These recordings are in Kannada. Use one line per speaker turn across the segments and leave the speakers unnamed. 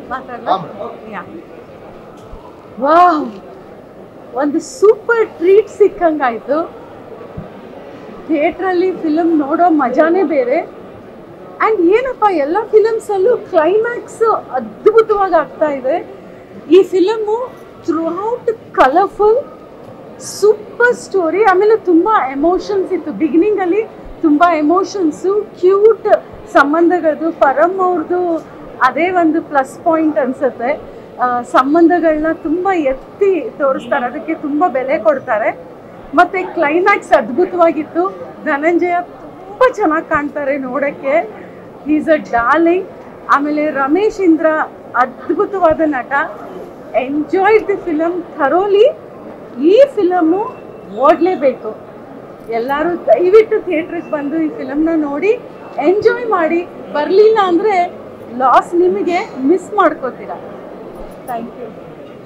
ವಾವ್ ಒಂದು ಸೂಪರ್ ಟ್ರೀಟ್ ಸಿಕ್ಕಂಗಾಯ್ತು ಥಿಯೇಟ್ರಲ್ಲಿ ಫಿಲಮ್ ನೋಡೋ ಮಜಾನೇ ಬೇರೆ ಆ್ಯಂಡ್ ಏನಪ್ಪ ಎಲ್ಲ ಫಿಲಮ್ಸಲ್ಲೂ ಕ್ಲೈಮ್ಯಾಕ್ಸ್ ಅದ್ಭುತವಾಗಿ ಆಗ್ತಾ ಇದೆ ಈ film throughout colourful super story ಆಮೇಲೆ ತುಂಬ ಎಮೋಷನ್ಸ್ ಇತ್ತು ಬಿಗಿನಿಂಗಲ್ಲಿ ತುಂಬ ಎಮೋಷನ್ಸು ಕ್ಯೂಟ್ ಸಂಬಂಧಗಳದ್ದು ಪರಮ್ ಅವ್ರದ್ದು ಅದೇ ಒಂದು ಪ್ಲಸ್ ಪಾಯಿಂಟ್ ಅನಿಸುತ್ತೆ ಸಂಬಂಧಗಳನ್ನ ತುಂಬ ಎತ್ತಿ ತೋರಿಸ್ತಾರೆ ಅದಕ್ಕೆ ತುಂಬ ಬೆಲೆ ಕೊಡ್ತಾರೆ ಮತ್ತು ಕ್ಲೈಮ್ಯಾಕ್ಸ್ ಅದ್ಭುತವಾಗಿತ್ತು ಧನಂಜಯ ತುಂಬ ಚೆನ್ನಾಗಿ ಕಾಣ್ತಾರೆ ನೋಡೋಕ್ಕೆ ಈಸ್ ಅ ಡಾರ್ಲಿಂಗ್ ಆಮೇಲೆ ರಮೇಶ್ ಇಂದ್ರ ಅದ್ಭುತವಾದ ನಟ ಎಂಜಾಯ್ಡ್ ದಿ ಫಿಲಮ್ ಥರೋಲಿ ಈ ಫಿಲಮು ಓಡಲೇಬೇಕು ಎಲ್ಲರೂ ದಯವಿಟ್ಟು ಥಿಯೇಟ್ರಿಗೆ ಬಂದು ಈ ಫಿಲಮ್ನ ನೋಡಿ ಎಂಜಾಯ್ ಮಾಡಿ ಬರಲಿಲ್ಲ ಅಂದರೆ ಲಾಸ್ ನಿಮಗೆ ಮಿಸ್ ಮಾಡ್ಕೋತೀರಾ ಥ್ಯಾಂಕ್ ಯು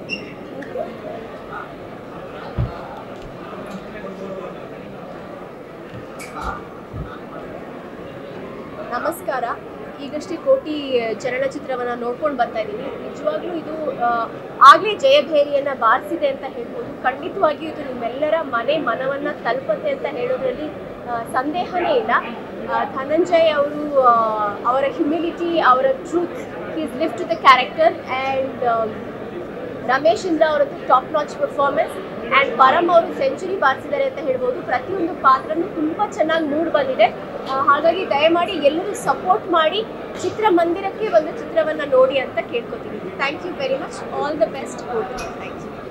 ನಮಸ್ಕಾರ ಈಗಷ್ಟೇ ಕೋಟಿ ಚಲನಚಿತ್ರವನ್ನ ನೋಡ್ಕೊಂಡು ಬರ್ತಾ ಇದ್ದೀನಿ ನಿಜವಾಗ್ಲೂ ಇದು ಆ, ಆಗ್ಲೇ ಜಯಭೇರಿಯನ್ನ ಬಾರಿಸಿದೆ ಅಂತ ಹೇಳ್ಬೋದು ಖಂಡಿತವಾಗಿಯೂ ಇದು ನಿಮ್ಮೆಲ್ಲರ ಮನೆ ಮನವನ್ನ ತಲುಪತ್ತೆ ಅಂತ ಹೇಳೋದ್ರಲ್ಲಿ ಆ, ಸಂದೇಹನೇ ಇಲ್ಲ ಆ, ಧನಂಜಯ್ ಅವರು ಆ, ಅವರ ಹ್ಯುಮಿಲಿಟಿ ಅವರ truth is live to the character and Ramesh Indra ಅವರದ್ದು top notch performance and Param ಅವರು ಸೆಂಚುರಿ ಬಾರಿಸಿದ್ದಾರೆ ಅಂತ ಹೇಳ್ಬೋದು ಪ್ರತಿಯೊಂದು ಪಾತ್ರನೂ ತುಂಬ ಚೆನ್ನಾಗಿ ಮೂಡ್ ಬಂದಿದೆ ಆ, ಹಾಗಾಗಿ ದಯಮಾಡಿ ಎಲ್ಲರೂ ಸಪೋರ್ಟ್ ಮಾಡಿ ಚಿತ್ರಮಂದಿರಕ್ಕೆ ಒಂದು ಚಿತ್ರವನ್ನು ನೋಡಿ ಅಂತ ಕೇಳ್ಕೊತೀನಿ thank you very much all the best Kotee thank you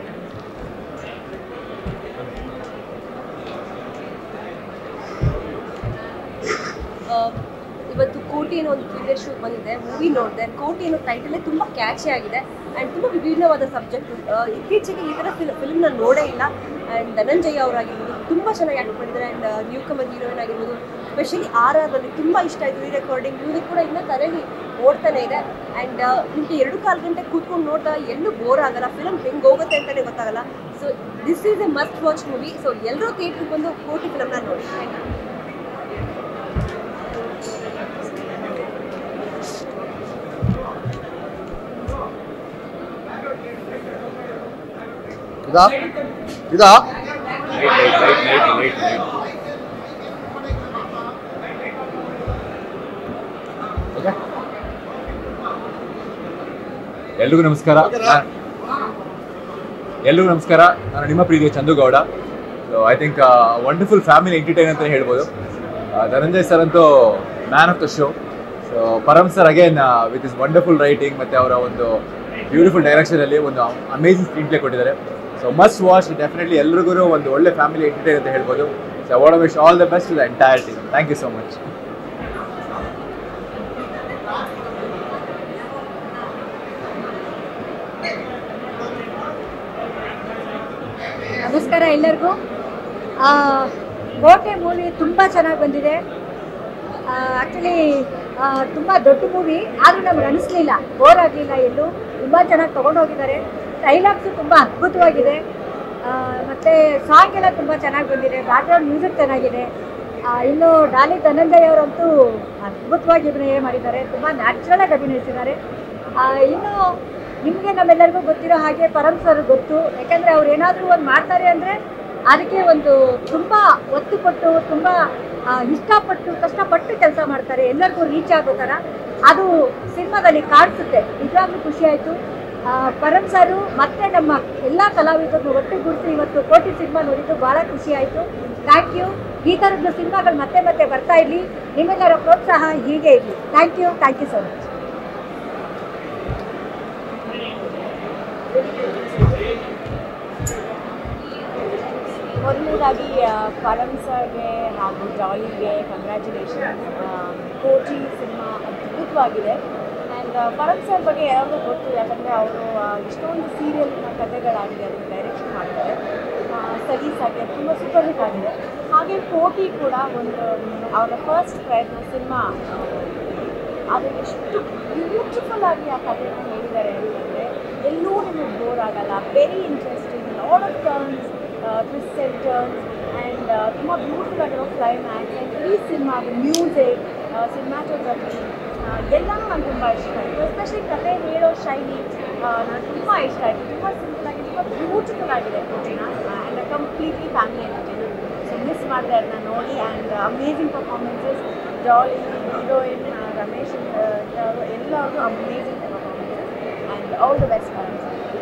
ಆ, ಇವತ್ತು ಕೋಟಿ ಅನ್ನೋ ಒಂದು ಪ್ರೀವಿಯರ್ ಶೋ ಬಂದಿದೆ ಮೂವಿ ನೋಡಿದೆ ಕೋಟಿ ಅನ್ನೋ ಟೈಟಲೇ ತುಂಬ ಕ್ಯಾಚಿ ಆಗಿದೆ ಆ್ಯಂಡ್ ತುಂಬ ವಿಭಿನ್ನವಾದ ಸಬ್ಜೆಕ್ಟ್ ಇತ್ತೀಚೆಗೆ ಈ ಥರ ಫಿಲ್ ಫಿಲ್ಮ್ನ ನೋಡೇ ಇಲ್ಲ ಆ್ಯಂಡ್ ಧನಂಜಯ್ ಅವರಾಗಿರ್ಬೋದು ತುಂಬ ಚೆನ್ನಾಗಿ ಆ್ಯಕ್ಟ್ ಮಾಡಿದ್ದಾರೆ ಆ್ಯಂಡ್ ನ್ಯೂ ಕಮರ್ ಹೀರೋಯಿನ್ ಆಗಿರ್ಬೋದು ಸ್ಪೆಷಲಿ ಆರ್ ಆರ್ ನನಗೆ ತುಂಬ ಇಷ್ಟ ಆಯಿತು ಈ ರೆಕಾರ್ಡಿಂಗ್ ಮ್ಯೂಸಿಕ್ ಕೂಡ ಇನ್ನೂ ತಲೆಯಲ್ಲಿ ಓಡ್ತಾನೆ ಇದೆ ಆ್ಯಂಡ್ ನಿಮಗೆ ಎರಡು ಕಾಲು ಗಂಟೆ ಕೂತ್ಕೊಂಡು ನೋಡಿದಾಗ ಎಲ್ಲೂ ಬೋರ್ ಆಗಲ್ಲ ಫಿಲಮ್ ಹೆಂಗೆ ಹೋಗುತ್ತೆ ಅಂತಲೇ ಗೊತ್ತಾಗಲ್ಲ so this is a must watch movie so ಎಲ್ಲರೂ ಥಿಯೇಟ್ರಿಗೆ ಬಂದು ಕೋಟಿ ಫಿಲಮ್ನ ನೋಡಿ ಥ್ಯಾಂಕ್ ಯು
ಇದಾ ಇದಾ
ಎಲ್ರಿಗೂ ನಮಸ್ಕಾರ ನಾನ್- ಎಲ್ರಿಗೂ ನಮಸ್ಕಾರ ನಾನು ನಿಮ್ಮ ಪ್ರೀತಿಯ Chandu Gowda so I think wonderful family entertain ಅಂತ ಹೇಳ್ಬೋದು ಆ, ಧನಂಜಯ್ ಸರ್ ಅಂತೂ man of the show so Param sir again with is wonderful writing ಮತ್ತು ಅವರ ಒಂದು ಬ್ಯೂಟಿಫುಲ್ ಡೈರೆಕ್ಷನಲ್ಲಿ ಒಂದು ಅಮೇಝಿಂಗ್ ಸ್ಕ್ರೀನ್ ಪ್ಲೇ ಕೊಟ್ಟಿದ್ದಾರೆ ಸೊ ಮಸ್ಟ್ ವಾಚ್ ಡೆಫಿನೆಟ್ಲಿ ಎಲ್ರಿಗೂ ಒಂದು ಒಳ್ಳೆ ಫ್ಯಾಮಿಲಿ ಎಂಟರ್ಟೈನ್ ಅಂತ ಹೇಳ್ಬೋದು so I want wish all the best the entire team thank you so much
ನಮಸ್ಕಾರ ಎಲ್ಲರಿಗೂ ಆ, ಕೋಟೆ ಮೂವಿ ತುಂಬ ಚೆನ್ನಾಗಿ ಬಂದಿದೆ ಆ್ಯಕ್ಚುಲಿ ತುಂಬ ದೊಡ್ಡ ಮೂವಿ ಆದರೂ ನಮ್ಗೆ ಅನಿಸ್ಲಿಲ್ಲ ಬೋರ್ ಆಗಲಿಲ್ಲ ಎಲ್ಲೂ ತುಂಬ ಚೆನ್ನಾಗಿ ತೊಗೊಂಡೋಗಿದ್ದಾರೆ ಡೈಲಾಗ್ಸು ತುಂಬ ಅದ್ಭುತವಾಗಿದೆ ಮತ್ತು ಸಾಂಗ್ ಎಲ್ಲ ತುಂಬ ಚೆನ್ನಾಗಿ ಬಂದಿದೆ ಬ್ಯಾಕ್ಗ್ರೌಂಡ್ ಮ್ಯೂಸಿಕ್ ಚೆನ್ನಾಗಿದೆ ಆ, ಇನ್ನು ಡಾಲಿ ಧನಂಜಯ್ ಅವರಂತೂ ಅದ್ಭುತವಾಗಿ ಅಭಿನಯ ಮಾಡಿದ್ದಾರೆ ತುಂಬ ನ್ಯಾಚುರಲಾಗಿ ಅಭಿನಯಿಸಿದ್ದಾರೆ ಆ, ಇನ್ನು ನಿಮಗೆ ನಮ್ಮೆಲ್ಲರಿಗೂ ಗೊತ್ತಿರೋ ಹಾಗೆ ಪರಮ್ ಸರ್ ಗೊತ್ತು ಯಾಕಂದರೆ ಅವ್ರು ಏನಾದರೂ ಒಂದು ಮಾಡ್ತಾರೆ ಅಂದರೆ ಅದಕ್ಕೆ ಒಂದು ತುಂಬ ಒತ್ತು ಕೊಟ್ಟು ತುಂಬ ಆ, ಇಷ್ಟಪಟ್ಟು ಕಷ್ಟಪಟ್ಟು ಕೆಲಸ ಮಾಡ್ತಾರೆ ಎಲ್ಲರಿಗೂ ರೀಚ್ ಆಗೋ ಥರ ಅದು ಸಿನಿಮಾದಲ್ಲಿ ಕಾಣಿಸುತ್ತೆ ನಿಜವಾಗ್ಲೂ ಖುಷಿ ಆಯಿತು ಪರಮ್ ಸರು ಮತ್ತೆ ನಮ್ಮ ಎಲ್ಲ ಕಲಾವಿದರನ್ನು ಒಟ್ಟುಗೂಡಿಸಿ ಇವತ್ತು ಕೋಟಿ ಸಿನಿಮಾ ನೋಡಿದ್ದು ಭಾಳ ಖುಷಿ ಆಯಿತು ಥ್ಯಾಂಕ್ ಯು ಈ ಥರದ್ದು ಸಿನಿಮಾಗಳು ಮತ್ತೆ ಮತ್ತೆ ಬರ್ತಾ ಇರಲಿ ನಿಮ್ಮೆಲ್ಲರ ಪ್ರೋತ್ಸಾಹ ಹೀಗೆ ಇರಲಿ thank you thank you so much
ಮೊದಲನೇದಾಗಿ ಪರಮ್ ಸರ್ಗೆ ಹಾಗೂ ಜಾಲಿಗೆ ಕಂಗ್ರ್ಯಾಚುಲೇಷನ್ ಕೋಟಿ ಸಿನಿಮಾ ಅದ್ಭುತವಾಗಿದೆ ಆ್ಯಂಡ್ ಪರಮ್ ಸರ್ ಬಗ್ಗೆ ಯಾವಾಗಲೂ ಗೊತ್ತು ಯಾಕಂದರೆ ಅವರು ಇಷ್ಟೊಂದು ಸೀರಿಯಲ್ನ ಕಥೆಗಳಾಗಿದೆ ಅದನ್ನು ಡೈರೆಕ್ಷನ್ ಮಾಡಿದ್ದಾರೆ ಆ, ಸಲೀಸಾಗಿ ಅದು ತುಂಬ ಸೂಪರ್ ಹಿಟ್ ಆಗಿದೆ ಹಾಗೆ ಕೋಟಿ ಕೂಡ ಒಂದು ಅವರ ಫಸ್ಟ್ ಪ್ರಯತ್ನ ಸಿನಿಮಾ ಅದು ಎಷ್ಟು ಬ್ಯೂಟಿಫುಲ್ ಆಗಿ ಆ ಕಥೆನ ಹೇಳಿದ್ದಾರೆ ಅಂತಂದರೆ ಎಲ್ಲೂ ನಿಮಗೆ ಬೋರ್ ಆಗಲ್ಲ very interesting lot of turns twist and turns and ತುಂಬ ಬ್ಯೂಟಿಫುಲ್ ಆಗಿರೋ ಕ್ಲೈಮ್ಯಾಕ್ಸ್ ಆ್ಯಂಡ್ ಈ ಸಿನಿಮಾ ಮ್ಯೂಸಿಕ್ ಸಿನಿಮಾಟೋಗ್ರಫಿ
ಎಲ್ಲನೂ ನಂಗೆ ತುಂಬ ಇಷ್ಟ ಆಯಿತು ಎಸ್ಪೆಷಲಿ ಕತೆ ಹೇಳೋ ಶೈಲಿ ನನಗೆ ತುಂಬ ಇಷ್ಟ ಆಯಿತು ತುಂಬ ಸಿಂಪಲ್ ಆಗಿ ತುಂಬ ಬ್ಯೂಟಿಫುಲ್ ಆಗಿದೆ ಕೋಟಿನ and completely family entertainer so miss ಮಾಡಿದೆ ಅದನ್ನ ನೋಡಿ ಆ್ಯಂಡ್ ಅಮೇಝಿಂಗ್ ಪರ್ಫಾರ್ಮೆನ್ಸಸ್ ಜಾಲಿ ಹೀರೋಯಿನ್ ರಮೇಶ್ ಎಲ್ಲರೂ ಎಲ್ಲರಿಗೂ amazing performances and all the best for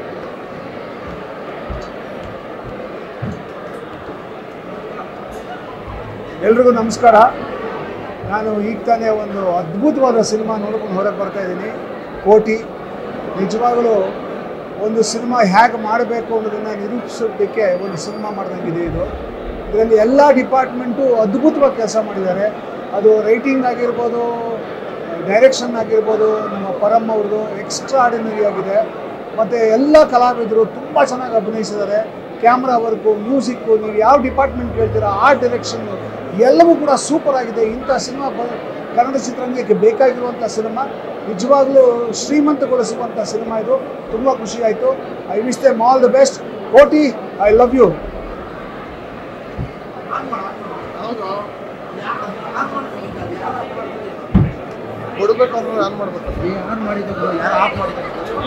ಎಲ್ರಿಗೂ ನಮಸ್ಕಾರ ನಾನು ಈಗ ತಾನೇ ಒಂದು ಅದ್ಭುತವಾದ ಸಿನಿಮಾ ನೋಡ್ಕೊಂಡು ಹೊರಗೆ ಬರ್ತಾ ಇದ್ದೀನಿ ಕೋಟಿ ನಿಜವಾಗಲೂ ಒಂದು ಸಿನಿಮಾ ಹೇಗೆ ಮಾಡಬೇಕು ಅನ್ನೋದನ್ನು ನಿರೂಪಿಸೋದಕ್ಕೆ ಒಂದು ಸಿನಿಮಾ ಮಾಡ್ದಂಗಿದೆ ಇದು ಇದರಲ್ಲಿ ಎಲ್ಲ ಡಿಪಾರ್ಟ್ಮೆಂಟು ಅದ್ಭುತವಾಗಿ ಕೆಲಸ ಮಾಡಿದ್ದಾರೆ ಅದು ರೈಟಿಂಗ್ ಆಗಿರ್ಬೋದು ಡೈರೆಕ್ಷನ್ ಆಗಿರ್ಬೋದು ನಮ್ಮ ಪರಮ್ ಅವ್ರದ್ದು ಎಕ್ಸ್ಟ್ರಾ ಆರ್ಡಿನರಿ ಆಗಿದೆ ಮತ್ತು ಎಲ್ಲ ಕಲಾವಿದರು ತುಂಬ ಚೆನ್ನಾಗಿ ಅಭಿನಯಿಸಿದ್ದಾರೆ ಕ್ಯಾಮ್ರಾ ವರ್ಕು ಮ್ಯೂಸಿಕ್ಕು ನೀವು ಯಾವ ಡಿಪಾರ್ಟ್ಮೆಂಟ್ ಕೇಳ್ತೀರಾ ಆ ಡೈರೆಕ್ಷನ್ನು ಎಲ್ಲವೂ ಕೂಡ ಸೂಪರ್ ಆಗಿದೆ ಇಂಥ ಸಿನಿಮಾ ಬ ಕನ್ನಡ ಚಿತ್ರರಂಗಕ್ಕೆ ಬೇಕಾಗಿರುವಂಥ ಸಿನಿಮಾ ನಿಜವಾಗ್ಲೂ ಶ್ರೀಮಂತಗೊಳಿಸುವಂಥ ಸಿನಿಮಾ ಇದು ತುಂಬ ಖುಷಿ ಆಯಿತು I wish them all the best Kotee I love you
ಕೊಡ್ಬೇಕು ಅಂದ್ರೆ ಆನ್ ಮಾಡ್ಬೇಕು ಆನ್ ಮಾಡಿದ್ದು ಯಾರು ಆಫ್ ಮಾಡಿದ್ದಾರೆ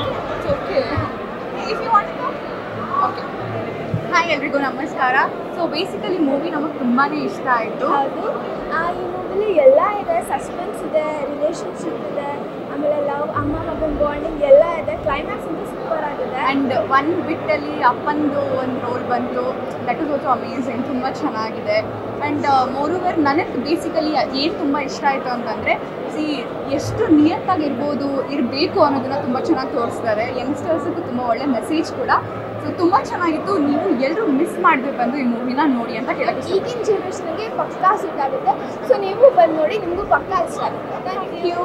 ಹಾಯ್ ಎಲ್ರಿಗೂ ನಮಸ್ಕಾರ ಸೊ ಬೇಸಿಕಲಿ ಮೂವಿ ನಮಗೆ ತುಂಬಾ ಇಷ್ಟ ಆಯಿತು
ಹೌದು ಆ, ಈ ಮೂವಿಲಿ ಎಲ್ಲ ಇದೆ ಸಸ್ಪೆನ್ಸ್ ಇದೆ ರಿಲೇಶನ್ಶಿಪ್ ಇದೆ ಆಮೇಲೆ ಲವ್ ಅಮ್ಮ ಮಗನ ಬಾಂಡಿಂಗ್ ಎಲ್ಲ ಇದೆ ಕ್ಲೈಮ್ಯಾಕ್ಸ್ ಅಂತೂ ಸೂಪರ್ ಆಗಿದೆ
ಆ್ಯಂಡ್ ಒನ್ ಬಿಟ್ಟಲ್ಲಿ ಅಪ್ಪಂದು ಒಂದು ರೋಲ್ ಬಂತು ದಟ್ ಇಸ್ ಆಲ್ಸೋ ಅಮೇಝಿಂಗ್ ತುಂಬ ಚೆನ್ನಾಗಿದೆ ಆ್ಯಂಡ್ ಮೋರೋವರ್ ನನಗೆ ಬೇಸಿಕಲಿ ಏನು ತುಂಬ ಇಷ್ಟ ಆಯಿತು ಅಂತಂದರೆ ಸಿ ಎಷ್ಟು ನಿಯತ್ತಾಗಿರ್ಬೋದು ಇರಬೇಕು ಅನ್ನೋದನ್ನ ತುಂಬ ಚೆನ್ನಾಗಿ ತೋರಿಸ್ತಾರೆ ಯಂಗ್ಸ್ಟರ್ಸ್ಗೂ ತುಂಬ ಒಳ್ಳೆ ಮೆಸೇಜ್ ಕೂಡ ಸೊ ತುಂಬ ಚೆನ್ನಾಗಿತ್ತು ನೀವು ಎಲ್ಲರೂ ಮಿಸ್ ಮಾಡದೆ ಬಂದು ಈ ಮೂವಿನ ನೋಡಿ ಅಂತ ಹೇಳಕ್ಕೆ ಇಷ್ಟ
ಈಗಿನ ಜನ್ರೇಷನ್ಗೆ ಪಕ್ಕಾ ಸೂಟ್ ಆಗುತ್ತೆ ಸೊ ನೀವು ಬಂದು ನೋಡಿ ನಿಮಗೂ ಪಕ್ಕಾ ಇಷ್ಟ ಆಗುತ್ತೆ ಥ್ಯಾಂಕ್ ಯು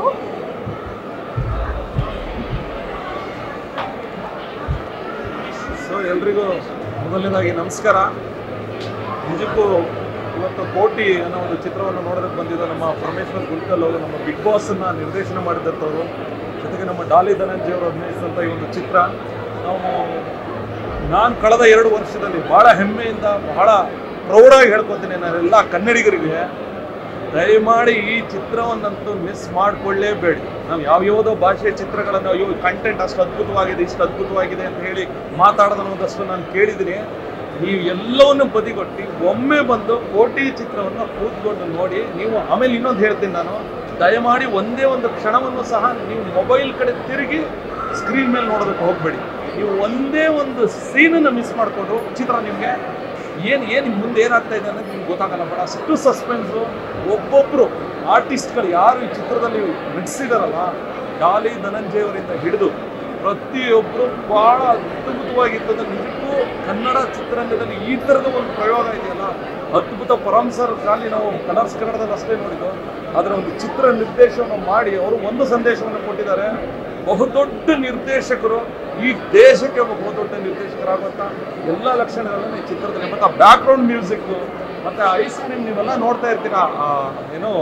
ಸೊ ಎಲ್ರಿಗೂ ಮೊದಲನೇದಾಗಿ ನಮಸ್ಕಾರ ನಿಜಕ್ಕೂ ಇವತ್ತು ಕೋಟಿ ಅನ್ನೋ ಒಂದು ಚಿತ್ರವನ್ನು ನೋಡೋದಕ್ಕೆ ಬಂದಿದ್ದ ನಮ್ಮ ಪರಮೇಶ್ವರ್ ಗುಲ್ಕಲ್ ಅವರು ನಮ್ಮ ಬಿಗ್ ಬಾಸನ್ನು ನಿರ್ದೇಶನ ಮಾಡಿದಂಥವ್ರು ಜೊತೆಗೆ ನಮ್ಮ ಡಾಲಿ ಧನಂಜಯ ಅವರು ಅಭಿನಯಿಸಿದಂಥ ಈ ಒಂದು ಚಿತ್ರ ನಾವು ನಾನು ಕಳೆದ ಎರಡು ವರ್ಷದಲ್ಲಿ ಭಾಳ ಹೆಮ್ಮೆಯಿಂದ ಬಹಳ ಪ್ರೌಢಾಗಿ ಹೇಳ್ಕೊತೀನಿ ನಾನೆಲ್ಲ ಕನ್ನಡಿಗರಿಗೆ ದಯಮಾಡಿ ಈ ಚಿತ್ರವನ್ನಂತೂ ಮಿಸ್ ಮಾಡಿಕೊಳ್ಳೇಬೇಡಿ ನಾವು ಯಾವ್ಯಾವುದೋ ಭಾಷೆಯ ಚಿತ್ರಗಳನ್ನು ಅಯ್ಯೋ ಕಂಟೆಂಟ್ ಅಷ್ಟು ಅದ್ಭುತವಾಗಿದೆ ಇಷ್ಟು ಅದ್ಭುತವಾಗಿದೆ ಅಂತ ಹೇಳಿ ಮಾತಾಡೋದನ್ನೋದಷ್ಟು ನಾನು ಕೇಳಿದ್ದೀನಿ ನೀವು ಎಲ್ಲವನ್ನು ಬದಿಗೊಟ್ಟು ಒಮ್ಮೆ ಬಂದು ಕೋಟಿ ಚಿತ್ರವನ್ನು ಕೂತ್ಕೊಂಡು ನೋಡಿ ನೀವು ಆಮೇಲೆ ಇನ್ನೊಂದು ಹೇಳ್ತೀನಿ ನಾನು ದಯಮಾಡಿ ಒಂದೇ ಒಂದು ಕ್ಷಣವನ್ನು ಸಹ ನೀವು ಮೊಬೈಲ್ ಕಡೆ ತಿರುಗಿ ಸ್ಕ್ರೀನ್ ಮೇಲೆ ನೋಡೋದಕ್ಕೆ ಹೋಗಬೇಡಿ ನೀವು ಒಂದೇ ಒಂದು ಸೀನನ್ನು ಮಿಸ್ ಮಾಡಿಕೊಂಡು ಚಿತ್ರ ನಿಮಗೆ ಏನು ಏನು ಮುಂದೆ ಏನಾಗ್ತಾ ಇದೆ ಅನ್ನೋದು ನಿಮ್ಗೆ ಗೊತ್ತಾಗಲ್ಲ ಬಟ್ ಅಷ್ಟು ಸಸ್ಪೆನ್ಸು ಒಬ್ಬೊಬ್ಬರು ಆರ್ಟಿಸ್ಟ್ಗಳು ಯಾರು ಈ ಚಿತ್ರದಲ್ಲಿ ನಟಿಸಿದಾರಲ್ಲ ಡಾಲಿ ಧನಂಜಯ ಅವರಿಂದ ಹಿಡಿದು ಪ್ರತಿಯೊಬ್ಬರು ಭಾಳ ಅದ್ಭುತವಾಗಿರ್ತದೆ ನಿಜಕ್ಕೂ ಕನ್ನಡ ಚಿತ್ರರಂಗದಲ್ಲಿ ಈ ಥರದ ಒಂದು ಪ್ರಯೋಗ ಇದೆಯಲ್ಲ ಅದ್ಭುತ ಪರಂ ಸರ್ ಖಾಲಿ ನಾವು ಕಲರ್ಸ್ ಕನ್ನಡದಲ್ಲಿ ಅಷ್ಟೇ ನೋಡಿದ್ದು ಅದರ ಒಂದು ಚಿತ್ರ ನಿರ್ದೇಶನವನ್ನು ಮಾಡಿ ಅವರು ಒಂದು ಸಂದೇಶವನ್ನು ಕೊಟ್ಟಿದ್ದಾರೆ ಬಹುದೊಡ್ಡ ನಿರ್ದೇಶಕರು ಈ ದೇಶಕ್ಕೆ ಒಬ್ಬ ಬಹುದೊಡ್ಡ ನಿರ್ದೇಶಕರಾಗುವಂಥ ಎಲ್ಲ ಲಕ್ಷಣಗಳನ್ನು ಈ ಚಿತ್ರದಲ್ಲಿ ಮತ್ತು ಆ ಬ್ಯಾಕ್ಗ್ರೌಂಡ್ ಮ್ಯೂಸಿಕ್ಕು ಮತ್ತು ಐಸ್ ಕ್ರೀಮ್ ನೀವೆಲ್ಲ ನೋಡ್ತಾ ಇರ್ತೀರಾ ಆ, ಏನೋ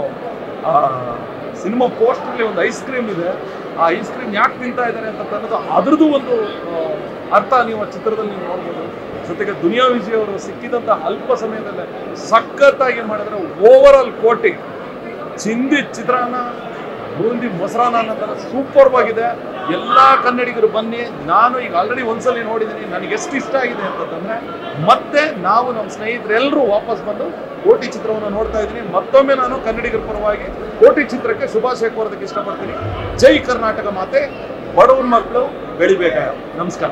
ಸಿನಿಮಾ ಪೋಸ್ಟಲ್ಲಿ ಒಂದು ಐಸ್ ಕ್ರೀಮ್ ಇದೆ ಆ ಐಸ್ ಕ್ರೀಮ್ ಯಾಕೆ ತಿಂತಾ ಇದ್ದಾರೆ ಅಂತ ಅನ್ನೋದು ಅದ್ರದ್ದು ಒಂದು ಆ, ಅರ್ಥ ನೀವು ಆ ಚಿತ್ರದಲ್ಲಿ ನೀವು ನೋಡ್ಬೋದು ಜೊತೆಗೆ ದುನಿಯಾ ವಿಜಯ್ ಅವರು ಸಿಕ್ಕಿದಂಥ ಅಲ್ಪ ಸಮಯದಲ್ಲೇ ಸಖತ್ತಾಗಿ ಮಾಡಿದ್ರೆ ಓವರ್ ಆಲ್ ಕೋಟಿ ಚಿಂದಿ ಚಿತ್ರಾನ್ನ ಬೂಂದಿ ಮೊಸರಾನ ಅನ್ನೋ ಥರ ಸೂಪರ್ ಆಗಿದೆ ಎಲ್ಲ ಕನ್ನಡಿಗರು ಬನ್ನಿ ನಾನು ಈಗ ಆಲ್ರೆಡಿ ಒಂದ್ಸಲಿ ನೋಡಿದ್ದೀನಿ ನನಗೆ ಎಷ್ಟು ಇಷ್ಟ ಆಗಿದೆ ಅಂತಂದ್ರೆ ಮತ್ತೆ ನಾವು ನಮ್ಮ ಸ್ನೇಹಿತರೆಲ್ಲರೂ ವಾಪಸ್ ಬಂದು ಕೋಟಿ ಚಿತ್ರವನ್ನು ನೋಡ್ತಾ ಇದ್ದೀನಿ ಮತ್ತೊಮ್ಮೆ ನಾನು ಕನ್ನಡಿಗರ ಪರವಾಗಿ ಕೋಟಿ ಚಿತ್ರಕ್ಕೆ ಶುಭಾಶಯ ಕೋರೋದಕ್ಕೆ ಇಷ್ಟಪಡ್ತೀನಿ ಜೈ ಕರ್ನಾಟಕ ಮಾತೆ ಬಡವ್ರ ಮಕ್ಕಳು ಬೆಳಿಬೇಕ ನಮಸ್ಕಾರ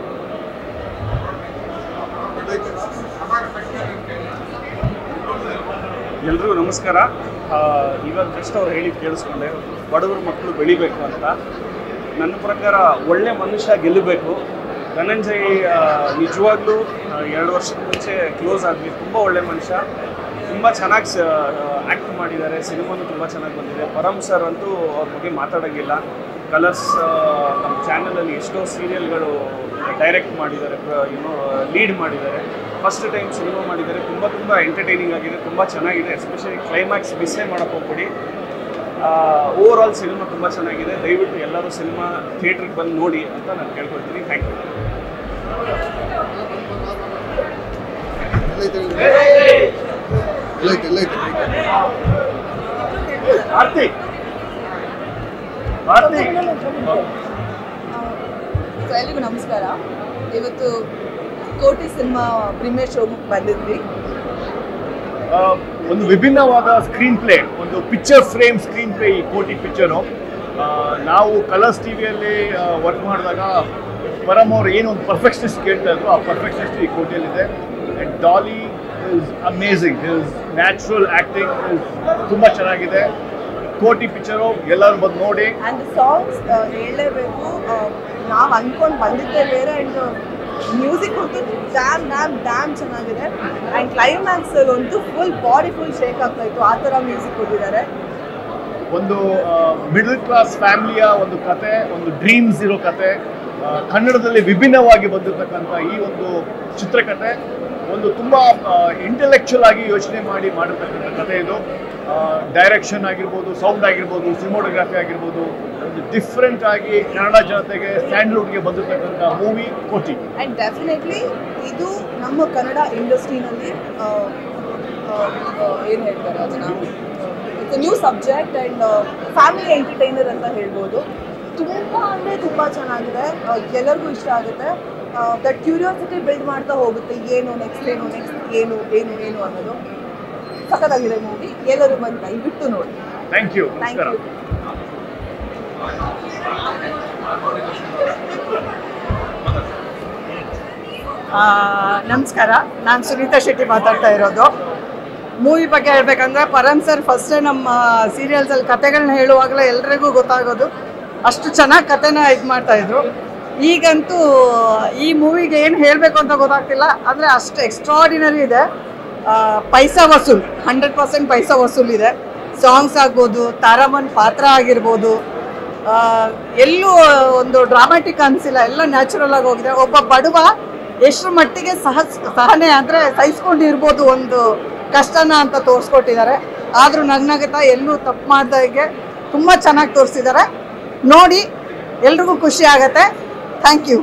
ಎಲ್ರಿಗೂ ನಮಸ್ಕಾರ ಆ, ಇವಾಗ ಜಸ್ಟ್ ಅವ್ರು ಹೇಳಿದ್ ಕೇಳಿಸ್ಕೊಂಡೆ ಬಡವರ ಮಕ್ಕಳು ಬೆಳಿಬೇಕು ಅಂತ ನನ್ನ ಪ್ರಕಾರ ಒಳ್ಳೆ ಮನುಷ್ಯ ಗೆಲ್ಲಬೇಕು ಧನಂಜಯ್ ಆ, ನಿಜವಾಗ್ಲೂ ಆ, ಎರಡು ವರ್ಷದ ಮುಂಚೆ ಕ್ಲೋಸ್ ಆದ್ವಿ ತುಂಬ ಒಳ್ಳೆ ಮನುಷ್ಯ ತುಂಬ ಚೆನ್ನಾಗಿ ಆ್ಯಕ್ಟ್ ಮಾಡಿದ್ದಾರೆ ಸಿನಿಮಾನು ತುಂಬ ಚೆನ್ನಾಗಿ ಬಂದಿದೆ ಪರಮ್ ಸರ್ ಅಂತೂ ಅವ್ರ ಬಗ್ಗೆ ಮಾತಾಡೋಂಗಿಲ್ಲ ಕಲರ್ಸ್ ನಮ್ಮ ಚಾನಲಲ್ಲಿ ಎಷ್ಟೋ ಸೀರಿಯಲ್ಗಳು ಡೈರೆಕ್ಟ್ ಮಾಡಿದ್ದಾರೆ ಏನೋ ಲೀಡ್ ಮಾಡಿದ್ದಾರೆ ಫಸ್ಟ್ ಟೈಮ್ ಸಿನಿಮಾ ಮಾಡಿದ್ದಾರೆ ತುಂಬ ತುಂಬ ಎಂಟರ್ಟೈನಿಂಗ್ ಆಗಿದೆ ತುಂಬ ಚೆನ್ನಾಗಿದೆ ಎಸ್ಪೆಷಲಿ ಕ್ಲೈಮ್ಯಾಕ್ಸ್ ಮಿಸ್ಸೇ ಮಾಡೋಕ್ಕೆ ಹೋಗ್ಬೇಡಿ ಓವರ್ ಆಲ್ ಸಿನಿಮಾ ತುಂಬ ಚೆನ್ನಾಗಿದೆ ದಯವಿಟ್ಟು ಎಲ್ಲರೂ ಸಿನಿಮಾ ಥಿಯೇಟ್ರಿಗೆ ಬಂದು ನೋಡಿ ಅಂತ ನಾನು ಕೇಳ್ಕೊಳ್ತೀನಿ ಥ್ಯಾಂಕ್ ಯು
ಎಲ್ಲೈತೆ ಎಲ್ಲೈತೆ
ಆರ್ತಿ
ಸೊ ಎಲ್ರಿಗೂ ನಮಸ್ಕಾರ ಇವತ್ತು ಕೋಟಿ ಸಿನಿಮಾ ಪ್ರೀಮಿಯರ್ ಶೋಗೆ ಬಂದಿದ್ವಿ
ಆ, ಒಂದು ವಿಭಿನ್ನವಾದ ಸ್ಕ್ರೀನ್ ಪ್ಲೇ ಒಂದು ಪಿಕ್ಚರ್ ಫ್ರೇಮ್ ಸ್ಕ್ರೀನ್ ಪ್ಲೇ ಈ ಕೋಟಿ ಪಿಕ್ಚರು ನಾವು ಕಲರ್ಸ್ ಟಿವಿಯಲ್ಲಿ ವರ್ಕ್ ಮಾಡಿದಾಗ ಪರಮ್ ಅವ್ರು ಏನು ಒಂದು ಪರ್ಫೆಕ್ಷನಿಸ್ಟ್ ಕೇಳ್ತಾ ಇದ್ರು ಆ ಪರ್ಫೆಕ್ಷನಿಸ್ಟ್ ಈ ಕೋಟಿಯಲ್ಲಿದೆ and Daali is amazing is natural acting ತುಂಬ ಚೆನ್ನಾಗಿದೆ ಕೋಟಿ ಪಿಕ್ಚರು ಎಲ್ಲರೂ ಬಂದು ನೋಡಿ
ಆ್ಯಂಡ್ ಸಾಂಗ್ಸ್ ಹೇಳಲೇಬೇಕು ನಾವು ಅಂದ್ಕೊಂಡು ಬಂದಿದ್ದೇ ಬೇರೆ ಆ್ಯಂಡ್ ಮ್ಯೂಸಿಕ್ ಅಂತೂ ಡ್ಯಾಮ್ ಡ್ಯಾಮ್ ಡ್ಯಾಮ್ ಚೆನ್ನಾಗಿದೆ ಆ್ಯಂಡ್ ಕ್ಲೈಮ್ಯಾಕ್ಸಲ್ಲಿ ಅಂತೂ ಫುಲ್ ಬಾಡಿ ಫುಲ್ ಶೇಕ್ ಆಗ್ತಾ ಇತ್ತು ಆ ಥರ ಮ್ಯೂಸಿಕ್ ಕೊಟ್ಟಿದ್ದಾರೆ
ಒಂದು ಮಿಡಲ್ ಕ್ಲಾಸ್ ಫ್ಯಾಮಿಲಿಯ ಒಂದು ಕತೆ ಒಂದು ಡ್ರೀಮ್ಸ್ ಇರೋ ಕತೆ ಆ, ಕನ್ನಡದಲ್ಲಿ ವಿಭಿನ್ನವಾಗಿ ಬಂದಿರತಕ್ಕಂಥ ಈ ಒಂದು ಚಿತ್ರಕಥೆ ಒಂದು ತುಂಬ ಇಂಟೆಲೆಕ್ಚುಯಲ್ ಆಗಿ ಯೋಚನೆ ಮಾಡಿ ಮಾಡಿರ್ತಕ್ಕಂಥ ಕತೆ ಇದು ಡೈರೆಕ್ಷನ್ ಆಗಿರ್ಬೋದು ಸೌಂಡ್ ಆಗಿರ್ಬೋದು ಸಿನಿಮೋಟೋಗ್ರಫಿ ಆಗಿರ್ಬೋದು ಒಂದು ಡಿಫ್ರೆಂಟ್ ಆಗಿ ಕನ್ನಡ ಜನತೆಗೆ ಸ್ಟ್ಯಾಂಡ್ಲುಡ್ಗೆ ಬಂದಿರತಕ್ಕಂಥ ಮೂವಿ ಕೋಟಿ
ಆ್ಯಂಡ್ ಡೆಫಿನೆಟ್ಲಿ ಇದು ನಮ್ಮ ಕನ್ನಡ ಇಂಡಸ್ಟ್ರಿನಲ್ಲಿ ಏನು ಹೇಳ್ತಾರೆ ಅದನ್ನು it's new subject and family entertainer ಅಂತ ಹೇಳ್ಬೋದು ತುಂಬ ಅಂದರೆ ತುಂಬ ಚೆನ್ನಾಗಿದೆ ಆ, ಎಲ್ಲರಿಗೂ ಇಷ್ಟ ಆಗುತ್ತೆ ದಟ್ ಕ್ಯೂರಿಯಾಸಿಟಿ ಬಿಲ್ಡ್ ಮಾಡ್ತಾ ಹೋಗುತ್ತೆ ಏನು ನೆಕ್ಸ್ಟ್ ಏನು ನೆಕ್ಸ್ಟ್ ಏನು ಏನು ಏನು ಅನ್ನೋದು ಸಖತ್ತಾಗಿದೆ ಮೂವಿ ಎಲ್ಲರೂ ಬಂದು ದಯವಿಟ್ಟು ನೋಡಿ
ಥ್ಯಾಂಕ್ ಯು
ಥ್ಯಾಂಕ್
ನಮಸ್ಕಾರ
ಯು
ಆ, ನಮಸ್ಕಾರ ನಾನು ಸುನೀತಾ ಶೆಟ್ಟಿ ಮಾತಾಡ್ತಾ ಇರೋದು ಮೂವಿ ಬಗ್ಗೆ ಹೇಳ್ಬೇಕಂದ್ರೆ ಪರಮ್ ಸರ್ ಫಸ್ಟೇ ನಮ್ಮ ಸೀರಿಯಲ್ಸಲ್ಲಿ ಕತೆಗಳನ್ನ ಹೇಳುವಾಗಲೇ ಎಲ್ರಿಗೂ ಗೊತ್ತಾಗೋದು ಅಷ್ಟು ಚೆನ್ನಾಗಿ ಕತೆನ ಇದು ಮಾಡ್ತಾಯಿದ್ರು ಈಗಂತೂ ಈ ಮೂವಿಗೆ ಏನು ಹೇಳಬೇಕು ಅಂತ ಗೊತ್ತಾಗ್ತಿಲ್ಲ ಅಂದರೆ ಅಷ್ಟು ಎಕ್ಸ್ಟ್ರಾಡಿನರಿ ಇದೆ ಆ, ಪೈಸಾ ವಸೂಲ್ ಹಂಡ್ರೆಡ್ ಪರ್ಸೆಂಟ್ ಪೈಸಾ ವಸೂಲ್ ಇದೆ ಸಾಂಗ್ಸ್ ಆಗ್ಬೋದು ತಾರಾಮನ್ ಪಾತ್ರ ಆಗಿರ್ಬೋದು ಆ, ಎಲ್ಲೂ ಒಂದು ಡ್ರಾಮ್ಯಾಟಿಕ್ ಅನಿಸಿಲ್ಲ ಎಲ್ಲ ನ್ಯಾಚುರಲ್ ಆಗಿ ಹೋಗಿದೆ ಒಬ್ಬ ಬಡವ ಎಷ್ಟರ ಮಟ್ಟಿಗೆ ಸಹ ಸಹನೆ ಅಂದರೆ ಸಹಿಸ್ಕೊಂಡಿರ್ಬೋದು ಒಂದು ಕಷ್ಟನ ಅಂತ ತೋರಿಸ್ಕೊಟ್ಟಿದ್ದಾರೆ ಆದರೂ ನಗ್ನಗತ ಎಲ್ಲೂ ತಪ್ಪು ಮಾಡ್ದಾಗೆ ತುಂಬ ಚೆನ್ನಾಗಿ ತೋರಿಸಿದ್ದಾರೆ ನೋಡಿ ಎಲ್ರಿಗೂ ಖುಷಿ ಆಗತ್ತೆ ಥ್ಯಾಂಕ್ ಯು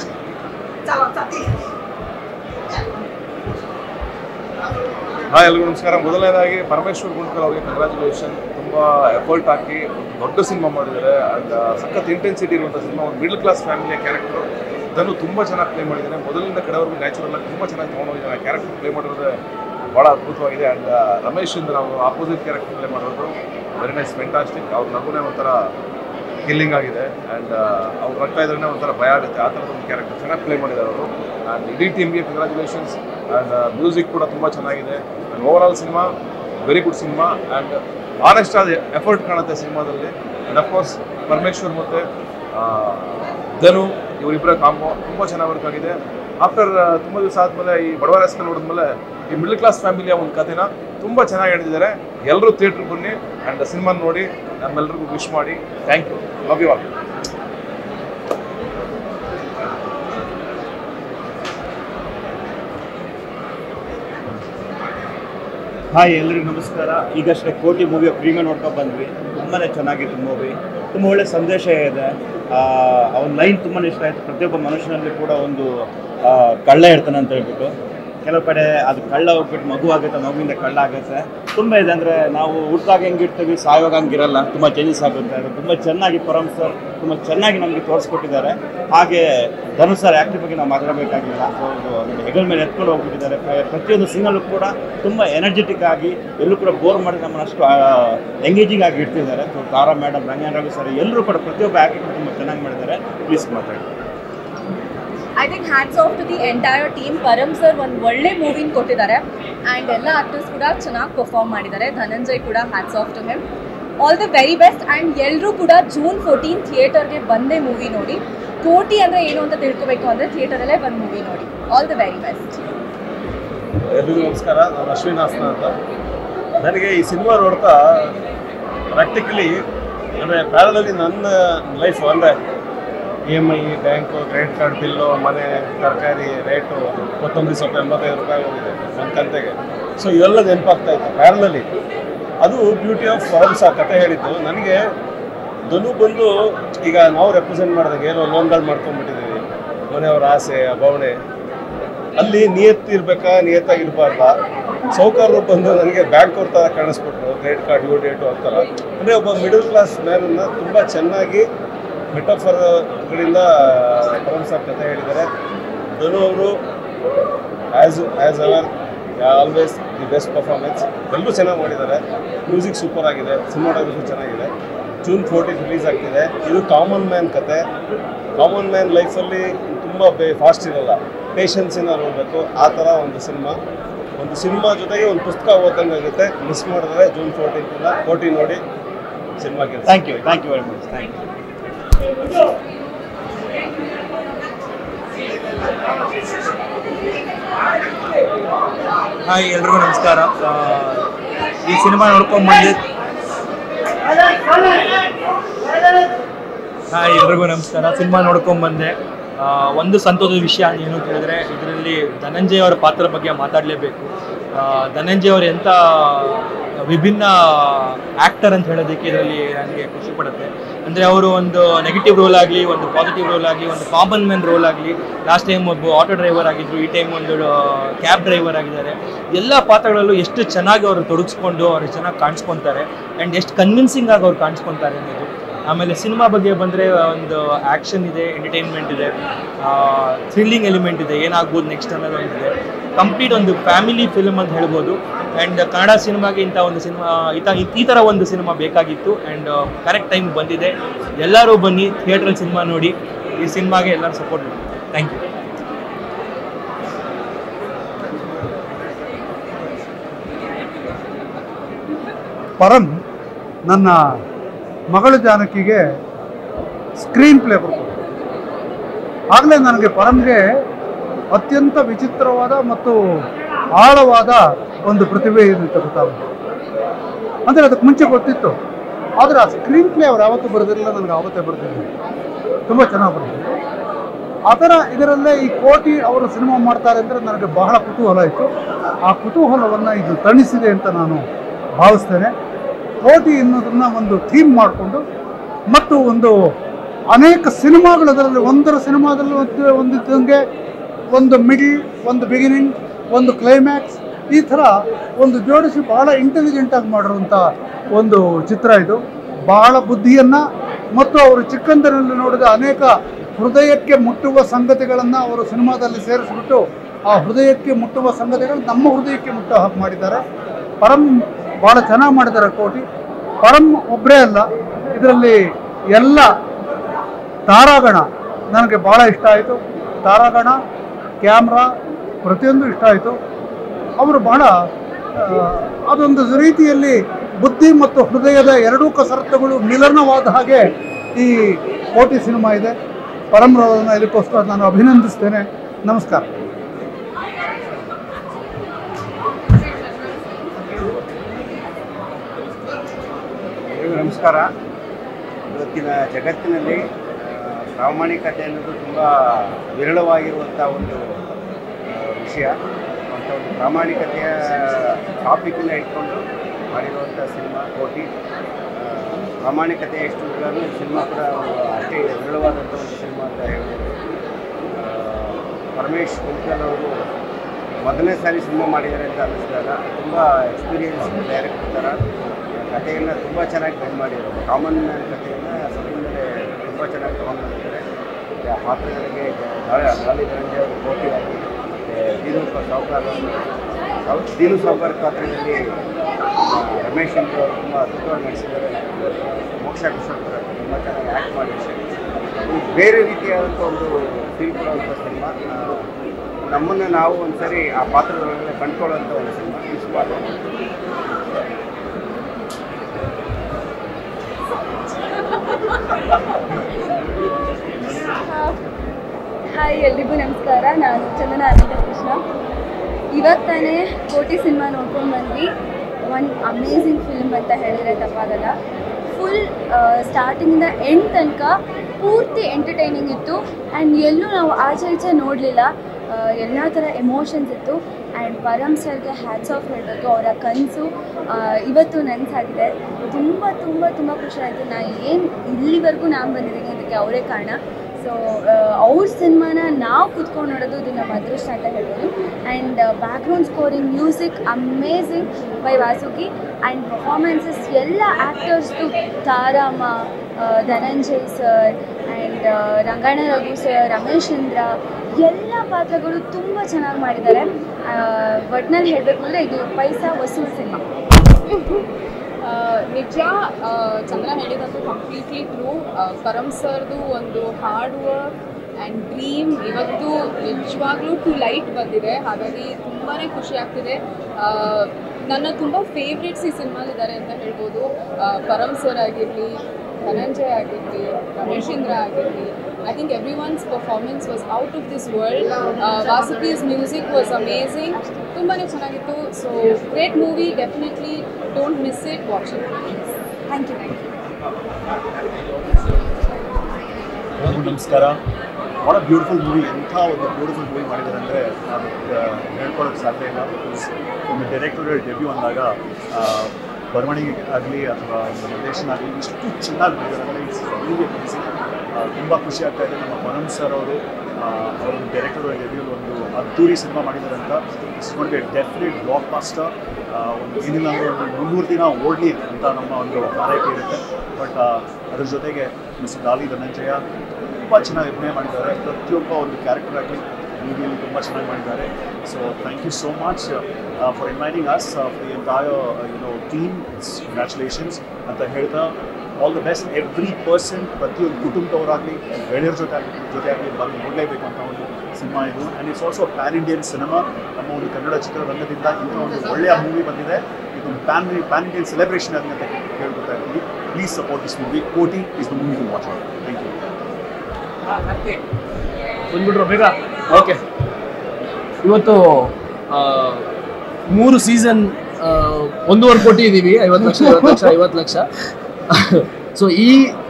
ಹಾಯ್ ಎಲ್ರಿಗೂ ನಮಸ್ಕಾರ ಮೊದಲನೇದಾಗಿ ಪರಮೇಶ್ವರ್ ಗುಂಡ್ಕಲ್ ಅವರಿಗೆ ಕಂಗ್ರ್ಯಾಚುಲೇಷನ್ ತುಂಬ ಎಫರ್ಟ್ ಹಾಕಿ ದೊಡ್ಡ ಸಿನಿಮಾ ಮಾಡಿದ್ದಾರೆ ಆ್ಯಂಡ್ ಸಖತ್ ಇಂಟೆನ್ಸಿಟಿ ಇರುವಂಥ ಸಿನಿಮಾ ಒಂದು ಮಿಡಲ್ ಕ್ಲಾಸ್ ಫ್ಯಾಮಿಲಿಯ ಕ್ಯಾರೆಕ್ಟರ್ ಇದನ್ನು ತುಂಬ ಚೆನ್ನಾಗಿ ಪ್ಲೇ ಮಾಡಿದ್ದಾನೆ ಮೊದಲಿಂದ ಕಡೆವರೆಗೂ ನ್ಯಾಚುರಲ್ ಆಗಿ ತುಂಬ ಚೆನ್ನಾಗಿ ತೊಗೊಂಡೋಗಿದ್ದಾನೆ ಕ್ಯಾರೆಕ್ಟರ್ ಪ್ಲೇ ಮಾಡಿರೋದೇ ಭಾಳ ಅದ್ಭುತವಾಗಿದೆ ಆ್ಯಂಡ್ ರಮೇಶ್ ಇಂದ ನಾವು ಆಪೋಸಿಟ್ ಕ್ಯಾರೆಕ್ಟರ್ ಪ್ಲೇ ಮಾಡಿರೋದು ವೆರಿ ನೈಸ್ ಫೆಂಟಾಸ್ಟಿಕ್ ಅವ್ರ ನಗುನೇ ಒಂಥರ ಕಿಲ್ಲಿಂಗ್ ಆಗಿದೆ ಆ್ಯಂಡ್ ಅವ್ರು ರಕ್ತ ಇದ್ರೇ ಒಂಥರ ಭಯ ಆಗುತ್ತೆ ಆ ಥರದ ಒಂದು ಕ್ಯಾರೆಕ್ಟರ್ ಚೆನ್ನಾಗಿ ಪ್ಲೇ ಮಾಡಿದ್ದಾರೆ ಅವರು ಆ್ಯಂಡ್ ಇಡೀ ಟೀಮ್ಗೆ ಕಂಗ್ರ್ಯಾಚುಲೇಷನ್ಸ್ ಆ್ಯಂಡ್ ಮ್ಯೂಸಿಕ್ ಕೂಡ ತುಂಬ ಚೆನ್ನಾಗಿದೆ and overall cinema very good cinema and honest ಆದ ಎಫರ್ಟ್ ಕಾಣುತ್ತೆ ಸಿನಿಮಾದಲ್ಲಿ ಆ್ಯಂಡ್ ಅಫ್ಕೋರ್ಸ್ ಪರಮೇಶ್ವರ್ ಮತ್ತು ಧನು ಇವರಿಬ್ಬರ ಕಾಂಬೋ ತುಂಬ ಚೆನ್ನಾಗಿ ವರ್ಕ್ ಆಗಿದೆ ಆಫ್ಟರ್ ತುಂಬ ದಿವಸ ಆದಮೇಲೆ ಈ ಬಡವರ ಹೆಸರು ನೋಡಿದ್ಮೇಲೆ ಈ ಮಿಡಲ್ ಕ್ಲಾಸ್ ಫ್ಯಾಮಿಲಿಯ ಒಂದು ಕಥೆನ ತುಂಬ ಚೆನ್ನಾಗಿ ಹೇಳಿದ್ದಾರೆ ಎಲ್ಲರೂ ಥಿಯೇಟ್ರಿಗೆ ಬನ್ನಿ ಆ್ಯಂಡ್ ಸಿನಿಮಾ ನೋಡಿ ನಮ್ಮೆಲ್ಲರಿಗೂ ವಿಶ್ ಮಾಡಿ thank you love you all
hi ಎಲ್ರಿಗೂ ನಮಸ್ಕಾರ ಈಗಷ್ಟೇ ಕೋಟಿ ಮೂವಿಯ ಪ್ರೀಮಿಯರ್ ನೋಡ್ಕೊಂಡು ಬಂದ್ವಿ ತುಂಬಾ ಚೆನ್ನಾಗಿತ್ತು ಮೂವಿ ತುಂಬ ಒಳ್ಳೆ ಸಂದೇಶ ಇದೆ ಅವನ ಲೈನ್ ತುಂಬಾ ಇಷ್ಟ ಆಯಿತು ಪ್ರತಿಯೊಬ್ಬ ಮನುಷ್ಯನಲ್ಲಿ ಕೂಡ ಒಂದು ಆ, ಕಳ್ಳ ಇರ್ತಾನೆ ಅಂತ ಹೇಳ್ಬಿಟ್ಟು ಕೆಲವು ಕಡೆ ಅದು ಕಳ್ಳ ಹೋಗ್ಬಿಟ್ಟು ಮಗು ಆಗುತ್ತೆ ಮಗುವಿಂದ ಕಳ್ಳ ಆಗುತ್ತೆ ತುಂಬ ಇದೆ ಅಂದರೆ ನಾವು ಹುಟ್ಟಾಗ ಹೆಂಗಿರ್ತೀವಿ ಸಾಯುವಾಗ ಹಂಗಿರಲ್ಲ ತುಂಬ ಚೇಂಜಸ್ ಆಗುತ್ತೆ ಅದು ತುಂಬ ಚೆನ್ನಾಗಿ ಪರಮ್ ಸರ್ ತುಂಬ ಚೆನ್ನಾಗಿ ನಮಗೆ ತೋರಿಸ್ಕೊಟ್ಟಿದ್ದಾರೆ ಹಾಗೆ ಧನು ಸರ್ ಆ್ಯಕ್ಟಿವ್ ಬಗ್ಗೆ ನಾವು ಮಾತಾಡಬೇಕಾಗಿಲ್ಲ ಸೊ ಹೆಗಲ್ ಮೇಲೆ ಎತ್ಕೊಂಡು ಹೋಗ್ಬಿಟ್ಟಿದ್ದಾರೆ ಪ್ರ- ಪ್ರತಿಯೊಂದು ಸೀನಲ್ಲೂ ಕೂಡ ತುಂಬ ಎನರ್ಜೆಟಿಕ್ ಆಗಿ ಎಲ್ಲೂ ಕೂಡ ಬೋರ್ ಮಾಡಿ ನಮ್ಮನ್ನು ಅಷ್ಟು ಎಂಗೇಜಿಂಗ್ ಆಗಿ ಇಡ್ತಿದ್ದಾರೆ so Tara madam Rangan Raghu sir ಎಲ್ಲರೂ ಕೂಡ ಪ್ರತಿಯೊಬ್ಬ ಆ್ಯಕ್ಟಿಂಗ್ ತುಂಬ ಚೆನ್ನಾಗಿ ಮಾಡಿದ್ದಾರೆ ಪ್ಲೀಸ್ ಮಾತಾಡಿ
I think hats off to the entire team Param sir ಒಂದು ಒಳ್ಳೆ ಮೂವಿನ ಕೊಟ್ಟಿದ್ದಾರೆ ಆ್ಯಂಡ್ ಎಲ್ಲ ಆಕ್ಟರ್ಸ್ ಕೂಡ ಚೆನ್ನಾಗಿ ಪರ್ಫಾರ್ಮ್ ಮಾಡಿದ್ದಾರೆ ಧನಂಜಯ್ ಕೂಡ hats off to him all the very best and ಎಲ್ಲರೂ ಕೂಡ ಜೂನ್ ಫೋರ್ಟೀನ್ ಥಿಯೇಟರ್ಗೆ ಬಂದೇ ಮೂವಿ ನೋಡಿ ಕೋಟಿ ಅಂದರೆ ಏನು ಅಂತ ತಿಳ್ಕೊಬೇಕು ಅಂದರೆ ಥಿಯೇಟರಲ್ಲೇ ಬಂದು ಮೂವಿ ನೋಡಿ ಆಲ್ ದ ವೆರಿ ಬೆಸ್ಟ್
ಎಲ್ರಿಗೂ ನಮಸ್ಕಾರ ನಾನು ಅಶ್ವಿನ್ ಹಾಸನ ಅಂತ ನನಗೆ ಈ ಸಿನಿಮಾ ನೋಡ್ತಾ ಪ್ರಾಕ್ಟಿಕಲಿ ಅಂದರೆ ಪ್ಯಾರಲಲ್ಲಿ ನನ್ನ ಲೈಫ್ ಅಂದರೆ E M I bank credit card bill ಮನೆ ತರಕಾರಿ ರೇಟು ಕೊತ್ತಂಬರಿ ಸೊಪ್ಪು ಎಂಬತ್ತೈದು ರೂಪಾಯಿ ಹೋಗಿದೆ ಒಂದು ಕಂತೆಗೆ ಸೊ ಇವೆಲ್ಲ ನೆನಪಾಗ್ತಾ ಇತ್ತು ಪ್ಯಾರಲಲ್ಲಿ ಅದು ಬ್ಯೂಟಿ ಆಫ್ ಫಾರ್ಮ್ಸ್ ಆ ಕತೆ ಹೇಳಿದ್ದು ನನಗೆ ಧನು ಬಂದು ಈಗ ನಾವು ರೆಪ್ರೆಸೆಂಟ್ ಮಾಡಿದಾಗ ಏನೋ ಲೋನ್ಗಳು ಮಾಡ್ಕೊಂಡ್ಬಿಟ್ಟಿದ್ದೀವಿ ಮನೆಯವ್ರ ಆಸೆ ಆ ಭಾವನೆ ಅಲ್ಲಿ ನಿಯತ್ತು ಇರ್ಬೇಕಾ ನಿಯತ್ತಾಗಿರ್ಬಾರ್ದ ಸೌಕರ್ಯರು ಬಂದು ನನಗೆ ಬ್ಯಾಂಕ್ ಅವ್ರ ಥರ ಕಾಣಿಸ್ಬಿಟ್ರು
ಕ್ರೆಡಿಟ್ ಕಾರ್ಡ್ ಡ್ಯೂ ಡೇಟು ಅಂತಾರ ಅಂದರೆ ಒಬ್ಬ ಮಿಡಲ್ ಕ್ಲಾಸ್ ಮ್ಯಾನನ್ನು ತುಂಬ ಚೆನ್ನಾಗಿ ಮೆಟಫರ್ಗಳಿಂದ ಪರಮ್ ಸರ್ ಕಥೆ ಹೇಳಿದ್ದಾರೆ ಧನು ಅವರು as as our always the best performance ಎಲ್ಲರೂ ಚೆನ್ನಾಗಿ ಮಾಡಿದ್ದಾರೆ ಮ್ಯೂಸಿಕ್ ಸೂಪರ್ ಆಗಿದೆ ಸಿನಿಮಾಟೋಗ್ರಫಿ ಚೆನ್ನಾಗಿದೆ ಜೂನ್ ಫೋರ್ಟೀನ್ ರಿಲೀಸ್ ಆಗ್ತಿದೆ ಇದು ಕಾಮನ್ ಮ್ಯಾನ್ ಕತೆ ಕಾಮನ್ ಮ್ಯಾನ್ ಲೈಫಲ್ಲಿ ತುಂಬ ಬೇ ಫಾಸ್ಟ್ ಇರಲ್ಲ ಪೇಷನ್ಸಿಂದ ನೋಡಬೇಕು ಆ ಥರ ಒಂದು ಸಿನಿಮಾ ಒಂದು ಸಿನಿಮಾ ಜೊತೆಗೆ ಒಂದು ಪುಸ್ತಕ ಓದಂಗೆ ಆಗುತ್ತೆ ಮಿಸ್ ಮಾಡಿದ್ರೆ ಜೂನ್ ಫೋರ್ಟೀನ್ತಿಂದ ಫೋರ್ಟೀನ್ ನೋಡಿ ಸಿನಿಮಾ ಕೆಲಸ
thank you thank you very much thank you
hi ಎಲ್ರಿಗೂ ನಮಸ್ಕಾರ ಆ, ಈ ಸಿನಿಮಾ ನೋಡ್ಕೊಂಡ್ ಬಂದು ಹಾಯ್ ಎಲ್ರಿಗೂ ನಮಸ್ಕಾರ ಸಿನಿಮಾ ನೋಡ್ಕೊಂಡ್ ಬಂದೆ ಆ, ಒಂದು ಸಂತೋಷದ ವಿಷಯ ಏನು ಕೇಳಿದ್ರೆ ಇದರಲ್ಲಿ ಧನಂಜಯ್ ಅವರ ಪಾತ್ರದ ಬಗ್ಗೆ ಮಾತಾಡಲೇಬೇಕು ಧನಂಜಯ್ ಅವರು ಎಂಥ ವಿಭಿನ್ನ ಆ್ಯಕ್ಟರ್ ಅಂತ ಹೇಳೋದಕ್ಕೆ ಇದರಲ್ಲಿ ನನಗೆ ಖುಷಿ ಪಡುತ್ತೆ ಅಂದರೆ ಅವರು ಒಂದು ನೆಗೆಟಿವ್ ರೋಲ್ ಆಗಲಿ ಒಂದು ಪಾಸಿಟಿವ್ ರೋಲ್ ಆಗಲಿ ಒಂದು ಕಾಮನ್ ಮ್ಯಾನ್ ರೋಲ್ ಆಗಲಿ ಲಾಸ್ಟ್ ಟೈಮ್ ಒಬ್ಬ ಆಟೋ ಡ್ರೈವರ್ ಆಗಿದ್ರು ಈ ಟೈಮ್ ಒಂದು ಕ್ಯಾಬ್ ಡ್ರೈವರ್ ಆಗಿದ್ದಾರೆ ಎಲ್ಲ ಪಾತ್ರಗಳಲ್ಲೂ ಎಷ್ಟು ಚೆನ್ನಾಗಿ ಅವರು ತೊಡಗಿಸ್ಕೊಂಡು ಅವ್ರು ಚೆನ್ನಾಗಿ ಕಾಣಿಸ್ಕೊತಾರೆ ಆ್ಯಂಡ್ ಎಷ್ಟು ಕನ್ವಿನ್ಸಿಂಗ್ ಆಗಿ ಅವ್ರು ಕಾಣಿಸ್ಕೊತಾರೆ ಅನ್ನೋದು ಆಮೇಲೆ ಸಿನಿಮಾ ಬಗ್ಗೆ ಬಂದರೆ ಒಂದು ಆ್ಯಕ್ಷನ್ ಇದೆ ಎಂಟರ್ಟೈನ್ಮೆಂಟ್ ಇದೆ ಥ್ರಿಲ್ಲಿಂಗ್ ಎಲಿಮೆಂಟ್ ಇದೆ ಏನಾಗ್ಬೋದು ನೆಕ್ಸ್ಟ್ ಅನ್ನೋದು ಒಂದಿದೆ ಕಂಪ್ಲೀಟ್ ಒಂದು ಫ್ಯಾಮಿಲಿ ಫಿಲ್ಮ್ ಅಂತ ಹೇಳ್ಬೋದು ಆ್ಯಂಡ್ ಕನ್ನಡ ಸಿನಿಮಾಗೆ ಇಂಥ ಒಂದು ಸಿನಿಮಾ ಈ ತ- ಈ ಥರ ಒಂದು ಸಿನಿಮಾ ಬೇಕಾಗಿತ್ತು ಆ್ಯಂಡ್ ಕರೆಕ್ಟ್ ಟೈಮ್ ಬಂದಿದೆ ಎಲ್ಲರೂ ಬನ್ನಿ ಥಿಯೇಟ್ರಲ್ಲಿ ಸಿನಿಮಾ ನೋಡಿ ಈ ಸಿನಿಮಾಗೆ ಎಲ್ಲರೂ ಸಪೋರ್ಟ್ ಮಾಡಿ ಥ್ಯಾಂಕ್ ಯು
ಪರಂ ನನ್ನ ಮಗಳು ಜಾನಕಿಗೆ ಸ್ಕ್ರೀನ್ ಪ್ಲೇ ಬರ್ತಾರೆ ಆಗಲೇ ನನಗೆ ಪರಂಗೆ ಅತ್ಯಂತ ವಿಚಿತ್ರವಾದ ಮತ್ತು ಆಳವಾದ ಒಂದು ಪ್ರತಿಭೆ ಇದೆ ಅಂತ ಗೊತ್ತಾಗುತ್ತೆ ಅಂದರೆ ಅದಕ್ಕೆ ಮುಂಚೆ ಗೊತ್ತಿತ್ತು ಆದರೆ ಆ ಸ್ಕ್ರೀನ್ ಪ್ಲೇ ಅವ್ರು ಯಾವತ್ತೂ ಬರೋದಿಲ್ಲ ನನಗೆ ಆವತ್ತೇ ಬರ್ತಿದ್ರು ತುಂಬ ಚೆನ್ನಾಗಿ ಬರ್ತಿದ್ರು ಆ ಥರ ಇದರಲ್ಲೇ ಈ ಕೋಟಿ ಅವರು ಸಿನಿಮಾ ಮಾಡ್ತಾರೆ ಅಂದರೆ ನನಗೆ ಬಹಳ ಕುತೂಹಲ ಇತ್ತು ಆ ಕುತೂಹಲವನ್ನು ಇದು ತಣಿಸಿದೆ ಅಂತ ನಾನು ಭಾವಿಸ್ತೇನೆ ಕೋಟಿ ಎನ್ನುವುದನ್ನು ಒಂದು ಥೀಮ್ ಮಾಡಿಕೊಂಡು ಮತ್ತು ಒಂದು ಅನೇಕ ಸಿನಿಮಾಗಳು ಅದರಲ್ಲಿ ಒಂದರ ಸಿನಿಮಾದಲ್ಲಿ ಒಂದು ಒಂದಿದ್ದಂಗೆ ಒಂದು ಮಿಡ್ಲ್ ಒಂದು ಬಿಗಿನಿಂಗ್ ಒಂದು ಕ್ಲೈಮ್ಯಾಕ್ಸ್ ಈ ಥರ ಒಂದು ಜೋಡಿಸಿ ಬಹಳ ಇಂಟೆಲಿಜೆಂಟಾಗಿ ಮಾಡಿರುವಂಥ ಒಂದು ಚಿತ್ರ ಇದು ಬಹಳ ಬುದ್ಧಿಯನ್ನು ಮತ್ತು ಅವರು ಚಿಕ್ಕಂದಿನಲ್ಲಿ ನೋಡಿದ ಅನೇಕ ಹೃದಯಕ್ಕೆ ಮುಟ್ಟುವ ಸಂಗತಿಗಳನ್ನು ಅವರು ಸಿನಿಮಾದಲ್ಲಿ ಸೇರಿಸ್ಬಿಟ್ಟು ಆ ಹೃದಯಕ್ಕೆ ಮುಟ್ಟುವ ಸಂಗತಿಗಳು ನಮ್ಮ ಹೃದಯಕ್ಕೆ ಮುಟ್ಟೋ ಹಾಗೆ ಮಾಡಿದ್ದಾರೆ ಪರಂ ಭಾಳ ಚೆನ್ನಾಗಿ ಮಾಡಿದ್ದಾರೆ ಕೋಟಿ ಪರಂ ಒಬ್ಬರೇ ಅಲ್ಲ ಇದರಲ್ಲಿ ಎಲ್ಲ ತಾರಾಗಣ ನನಗೆ ಭಾಳ ಇಷ್ಟ ಆಯಿತು ತಾರಾಗಣ ಕ್ಯಾಮ್ರಾ ಪ್ರತಿಯೊಂದು ಇಷ್ಟ ಆಯಿತು ಅವರು ಬಹಳ ಆ, ಅದೊಂದು ರೀತಿಯಲ್ಲಿ ಬುದ್ಧಿ ಮತ್ತು ಹೃದಯದ ಎರಡೂ ಕಸರತ್ತುಗಳು ಮಿಲನವಾದ ಹಾಗೆ ಈ ಕೋಟಿ ಸಿನಿಮಾ ಇದೆ ಪರಂರವರನ್ನು ಇದಕ್ಕೋಸ್ಕರ ನಾನು ಅಭಿನಂದಿಸ್ತೇನೆ ನಮಸ್ಕಾರ
ಎಲ್ರಿಗೂ ನಮಸ್ಕಾರ ಇವತ್ತಿನ ಜಗತ್ತಿನಲ್ಲಿ ಆ, ಪ್ರಾಮಾಣಿಕತೆ ಅನ್ನೋದು ತುಂಬ ವಿರಳವಾಗಿರುವಂಥ ಒಂದು ಆ, ವಿಷಯ ಅಂಥ ಒಂದು ಪ್ರಾಮಾಣಿಕತೆಯ ಟಾಪಿಕನ್ನ ಇಟ್ಕೊಂಡು ಮಾಡಿರುವಂಥ ಸಿನಿಮಾ ಕೋಟಿ ಆ, ಪ್ರಾಮಾಣಿಕತೆ ಎಷ್ಟು ವಿರಳನೋ ಈ ಸಿನಿಮಾ ಕೂಡ ಒಂದು ಅಷ್ಟೇ ವಿರಳವಾದಂಥ ಒಂದು ಸಿನಿಮಾ ಅಂತ ಹೇಳ್ಬೋದು ಆ, ಪರಮೇಶ್ ಗುಂಟಲ್ ಅವರು ಮೊದಲನೇ ಸಾರಿ ಸಿನಿಮಾ ಮಾಡಿದ್ದಾರೆ ಅಂತ ಅನ್ನಿಸಿದಾಗ ತುಂಬ ಎಕ್ಸ್ಪೀರಿಯನ್ಸ್ ಡೈರೆಕ್ಟರ್ ಥರ ಕಥೆಯನ್ನು ತುಂಬ ಚೆನ್ನಾಗಿ ಬೆಂಡ್ ಮಾಡಿದ್ದಾರೆ ಕಾಮನ್ ಮ್ಯಾನ್ ಕಥೆಯನ್ನು ಸದ್ಯದಲ್ಲೇ ತುಂಬ ಚೆನ್ನಾಗಿ ತೊಗೊಂಡು ಬಂದಿದ್ದಾರೆ ಮತ್ತೆ ಆ ಪಾತ್ರಗಳಿಗೆ ಗಾಳಿ ಧನಂಜಯ ಅವರು ಕೋಟಿಯಾಗಿ ಮತ್ತೆ ದೀನು ಸಾವುಕಾರ ಸಾವ್ ದೀನು ಸಾವುಕಾರ ಪಾತ್ರದಲ್ಲಿ ಆ, ರಮೇಶ್ ಅಂತ ಅವರು ತುಂಬ ಅದ್ಭುತವಾಗಿ ನಡೆಸಿದ್ದಾರೆ ಮೋಕ್ಷ ಕುಶಲ್ ತುಂಬ ಚೆನ್ನಾಗಿ ಆ್ಯಕ್ಟ್ ಮಾಡಿ ಒಂದು ಬೇರೆ ರೀತಿಯಾದಂಥ ಒಂದು ಫೀಲ್ ಕೊಡುವಂಥ ಸಿನಿಮಾ ಆ, ನಮ್ಮನ್ನು ನಾವು ಒಂದ್ಸರಿ ಆ ಪಾತ್ರದೊಳಗಡೆ ಕಂಡ್ಕೊಳ್ಳೋಂಥ ಒಂದು ಸಿನಿಮಾ ಮಿಸ್ ಮಾಡೋದು
ಹಾಯ್ ಎಲ್ರಿಗೂ ನಮಸ್ಕಾರ ನಾನು ಚಂದನ ಅನಂತ ಕೃಷ್ಣ ಇವತ್ತಾನೆ ಕೋಟಿ ಸಿನಿಮಾ ನೋಡ್ಕೊಂಡು ಬಂದ್ವಿ ಒನ್ ಅಮೇಝಿಂಗ್ ಫಿಲ್ಮ್ ಅಂತ ಹೇಳಿದ್ರೆ ತಪ್ಪಾಗಲ್ಲ ಫುಲ್ ಸ್ಟಾರ್ಟಿಂಗಿಂದ ಎಂಡ್ ತನಕ ಪೂರ್ತಿ ಎಂಟರ್ಟೈನಿಂಗ್ ಇತ್ತು ಆ್ಯಂಡ್ ಎಲ್ಲೂ ನಾವು ಆಚೆ ಈಚೆ ನೋಡಲಿಲ್ಲ ಎಲ್ಲ ಥರ ಎಮೋಷನ್ಸ್ ಇತ್ತು ಆ್ಯಂಡ್ ಪರಮ್ ಸರ್ಗೆ ಹ್ಯಾಟ್ಸ್ ಆಫ್ ಹೇಳಬೇಕು ಅವರ ಕನಸು ಇವತ್ತು ನನಸಾಗಿದೆ ತುಂಬ ತುಂಬ ತುಂಬ ಖುಷಿ ಆಯಿತು ನಾ ಏನು ಇಲ್ಲಿವರೆಗೂ ನಾನು ಬಂದಿದ್ದೀನಿ ಅದಕ್ಕೆ ಅವರೇ ಕಾರಣ ಸೊ ಅವ್ರ ಸಿನಿಮಾನ ನಾವು ಕುತ್ಕೊಂಡು ನೋಡೋದು ಇದು ನಮ್ಮ ಅದೃಷ್ಟ ಅಂತ ಹೇಳ್ಬೋದು and background scoring music amazing by Vasuki and performances ಎಲ್ಲ ಆ್ಯಕ್ಟರ್ಸ್ದು ತಾರಾಮ ಆ, Dhananjay sir and Rangayana Raghu sir Ramesh Indra ಎಲ್ಲ ಪಾತ್ರಗಳು ತುಂಬ ಚೆನ್ನಾಗಿ ಮಾಡಿದ್ದಾರೆ ಒಟ್ನಲ್ಲಿ ಹೇಳಬೇಕು ಅಂದರೆ ಇದು ಪೈಸಾ ವಸೂಲ್ ಸಿನಿಮಾ
ಆ, ನಿಜ ಆ, ಚಂದ್ರ ಹೇಳಿದಂತೂ ಕಂಪ್ಲೀಟ್ಲಿ ಟ್ರೂ ಪರಮ್ ಸರ್ದು ಒಂದು ಹಾರ್ಡ್ ವರ್ಕ್ ಆ್ಯಂಡ್ ಡ್ರೀಮ್ ಇವತ್ತು ನಿಜವಾಗ್ಲೂ ಟು ಲೈಟ್ ಬಂದಿದೆ ಹಾಗಾಗಿ ತುಂಬಾ ಖುಷಿ ಆಗ್ತಿದೆ ಆ, ನನ್ನ ತುಂಬ ಫೇವ್ರೆಟ್ಸ್ ಈ ಸಿನಿಮಾಲಿದ್ದಾರೆ ಅಂತ ಹೇಳ್ಬೋದು ಆ, ಪರಮ್ ಸರ್ ಆಗಿರಲಿ ಧನಂಜಯ್ ಆಗಿರಲಿ ರಮೇಶ್ ಇಂದ್ರ ಆಗಿರಲಿ I think everyone's performance was out of this world Vasuki's music was amazing ತುಂಬಾ ಚೆನ್ನಾಗಿತ್ತು so great movie definitely don't miss it watch it
thank you
ಎಲ್ಲರಿಗೂ ನಮಸ್ಕಾರ ಭಾಳ ಬ್ಯೂಟಿಫುಲ್ ಮೂವಿ ಎಂಥ ಒಂದು ಬ್ಯೂಟಿಫುಲ್ ಮೂವಿ ಮಾಡಿದ್ದಾರೆ ಅಂದರೆ ಅದಕ್ಕೆ ಹೇಳ್ಕೊಳ್ಳೋಕ್ಕೆ ಸಾಧ್ಯ ಇಲ್ಲ Because ಒಂದು ಡೈರೆಕ್ಟರ್ ಡೆಬ್ಯೂ ಅಂದಾಗ ಆ, ಬರವಣಿಗೆ ಆಗಲಿ ಅಥವಾ ಒಂದು ನಿರ್ದೇಶನ ಆಗಲಿ ಇಷ್ಟು ಚೆನ್ನಾಗಿ ಮಾಡಿದ್ದಾರೆ ಅಂದರೆ ಇಟ್ಸ್ ರಿಯಲಿ ಅಮೇಸಿಂಗ್ ತುಂಬ ಖುಷಿ ಆಗ್ತಾ ಇದೆ ನಮ್ಮ ಪರಮ್ ಸರ್ ಅವರು ಅವರ ಒಂದು ಡೈರೆಕ್ಟರ್ ಡೆಬ್ಯೂ ಒಂದು ಅದ್ದೂರಿ ಸಿನಿಮಾ ಮಾಡಿದ್ದಾರೆ ಅಂತ ಇಟ್ಸ್ ಗೆ ಡೆಫಿನೆಟ್ ಬ್ಲಾಕ್ ಮಾಸ್ಟರ್ ಒಂದು ಏನಿಲ್ಲ ಅಂದರೆ ಒಂದು ಮುನ್ನೂರು ದಿನ ಓಡಲಿ ಅಂತ ನಮ್ಮ ಒಂದು ಹಾರೈಕೆ ಇರುತ್ತೆ ಬಟ್ ಅದ್ರ ಜೊತೆಗೆ ಮಿಸ್ ಡಾಲಿ ಧನಂಜಯ ತುಂಬ ಚೆನ್ನಾಗಿ ಅಭಿನಯ ಮಾಡಿದ್ದಾರೆ ಪ್ರತಿಯೊಬ್ಬ ಒಂದು ಕ್ಯಾರೆಕ್ಟರ್ ಆಗಲಿ ಮೂವಿಯಲ್ಲಿ ತುಂಬ ಚೆನ್ನಾಗಿ ಮಾಡಿದ್ದಾರೆ so thank you so much for inviting us the entire you know team congratulations ಅಂತ ಹೇಳ್ತಾ all the best every person ಪ್ರತಿಯೊಂದು ಕುಟುಂಬದವರಾಗಲಿ ಗೆಳೆಯರ ಜೊತೆ ಆಗಲಿ ಜೊತೆ ಆಗಲಿ ಬಂದು ನೋಡಲೇಬೇಕು ಅಂತ ಒಂದು ಸಿನಿಮಾ ಇದು and it's also pan Indian cinema ನಮ್ಮ ಒಂದು ಕನ್ನಡ ಚಿತ್ರರಂಗದಿಂದ ಇಂಥ ಒಂದು ಒಳ್ಳೆಯ ಮೂವಿ ಬಂದಿದೆ ಇದು ಪ್ಯಾನ್ ಪ್ಯಾನ್ ಇಂಡಿಯನ್ ಸೆಲೆಬ್ರೇಷನ್ ಆಗಿದೆ ಅಂತ ಹೇಳ್ಕೊತಾ ಇದ್ದೀವಿ please support this movie Kotee is the movie to watch thank you
ಬಂದ್ಬಿಟ್ರು ಬೇಗ ಓಕೆ ಇವತ್ತು ಆ, ಮೂರು ಸೀಸನ್ ಒಂದೂವರೆ ಕೋಟಿ ಇದ್ದೀವಿ ಐವತ್ತು ಲಕ್ಷ ಐವತ್ತು ಲಕ್ಷ ಐವತ್ತು ಲಕ್ಷ ಸೊ ಈ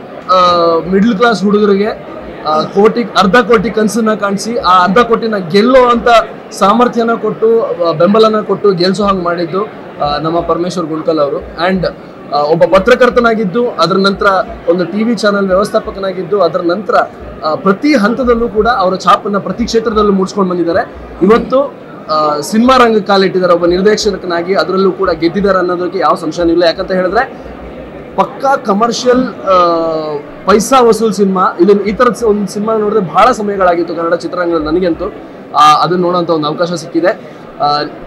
ಮಿಡ್ಲ್ ಕ್ಲಾಸ್ ಹುಡುಗರಿಗೆ ಆ, ಕೋಟಿ ಅರ್ಧ ಕೋಟಿ ಕನಸನ್ನ ಕಾಣಿಸಿ ಆ ಅರ್ಧ ಕೋಟಿನ ಗೆಲ್ಲೋ ಅಂತ ಸಾಮರ್ಥ್ಯನ ಕೊಟ್ಟು ಆ, ಬೆಂಬಲನ ಕೊಟ್ಟು ಗೆಲ್ಸೋ ಹಾಗೆ ಮಾಡಿದ್ದು ಆ, ನಮ್ಮ ಪರಮೇಶ್ವರ್ ಗುಂಡ್ಕಲ್ ಅವರು ಆ್ಯಂಡ್ ಒಬ್ಬ ಪತ್ರಕರ್ತನಾಗಿದ್ದು ಅದರ ನಂತರ ಒಂದು ಟಿ ವಿ ಚಾನೆಲ್ ವ್ಯವಸ್ಥಾಪಕನಾಗಿದ್ದು ಅದರ ನಂತರ ಆ, ಪ್ರತಿ ಹಂತದಲ್ಲೂ ಕೂಡ ಅವರ ಛಾಪನ್ನ ಪ್ರತಿ ಕ್ಷೇತ್ರದಲ್ಲೂ ಮೂಡಿಸ್ಕೊಂಡು ಬಂದಿದ್ದಾರೆ ಇವತ್ತು ಆ, ಸಿನಿಮಾ ರಂಗಕ್ಕೆ ಕಾಲಿಟ್ಟಿದ್ದಾರೆ ಒಬ್ಬ ನಿರ್ದೇಶಕನಾಗಿ ಅದರಲ್ಲೂ ಕೂಡ ಗೆದ್ದಿದ್ದಾರೆ ಅನ್ನೋದಕ್ಕೆ ಯಾವ ಸಂಶಯನೂ ಇಲ್ಲ ಯಾಕಂತ ಹೇಳಿದ್ರೆ ಪಕ್ಕಾ ಕಮರ್ಷಿಯಲ್ ಪೈಸಾ ವಸೂಲ್ ಸಿನಿಮಾ ಇದನ್ನ ಈ ಥರದ ಒಂದು ಸಿನಿಮಾ ನೋಡಿದ್ರೆ ಬಹಳ ಸಮಯಗಳಾಗಿತ್ತು ಕನ್ನಡ ಚಿತ್ರರಂಗದಲ್ಲಿ ನನಗಂತೂ ಆ, ಅದನ್ನ ನೋಡೋಂಥ ಒಂದು ಅವಕಾಶ ಸಿಕ್ಕಿದೆ ಆ,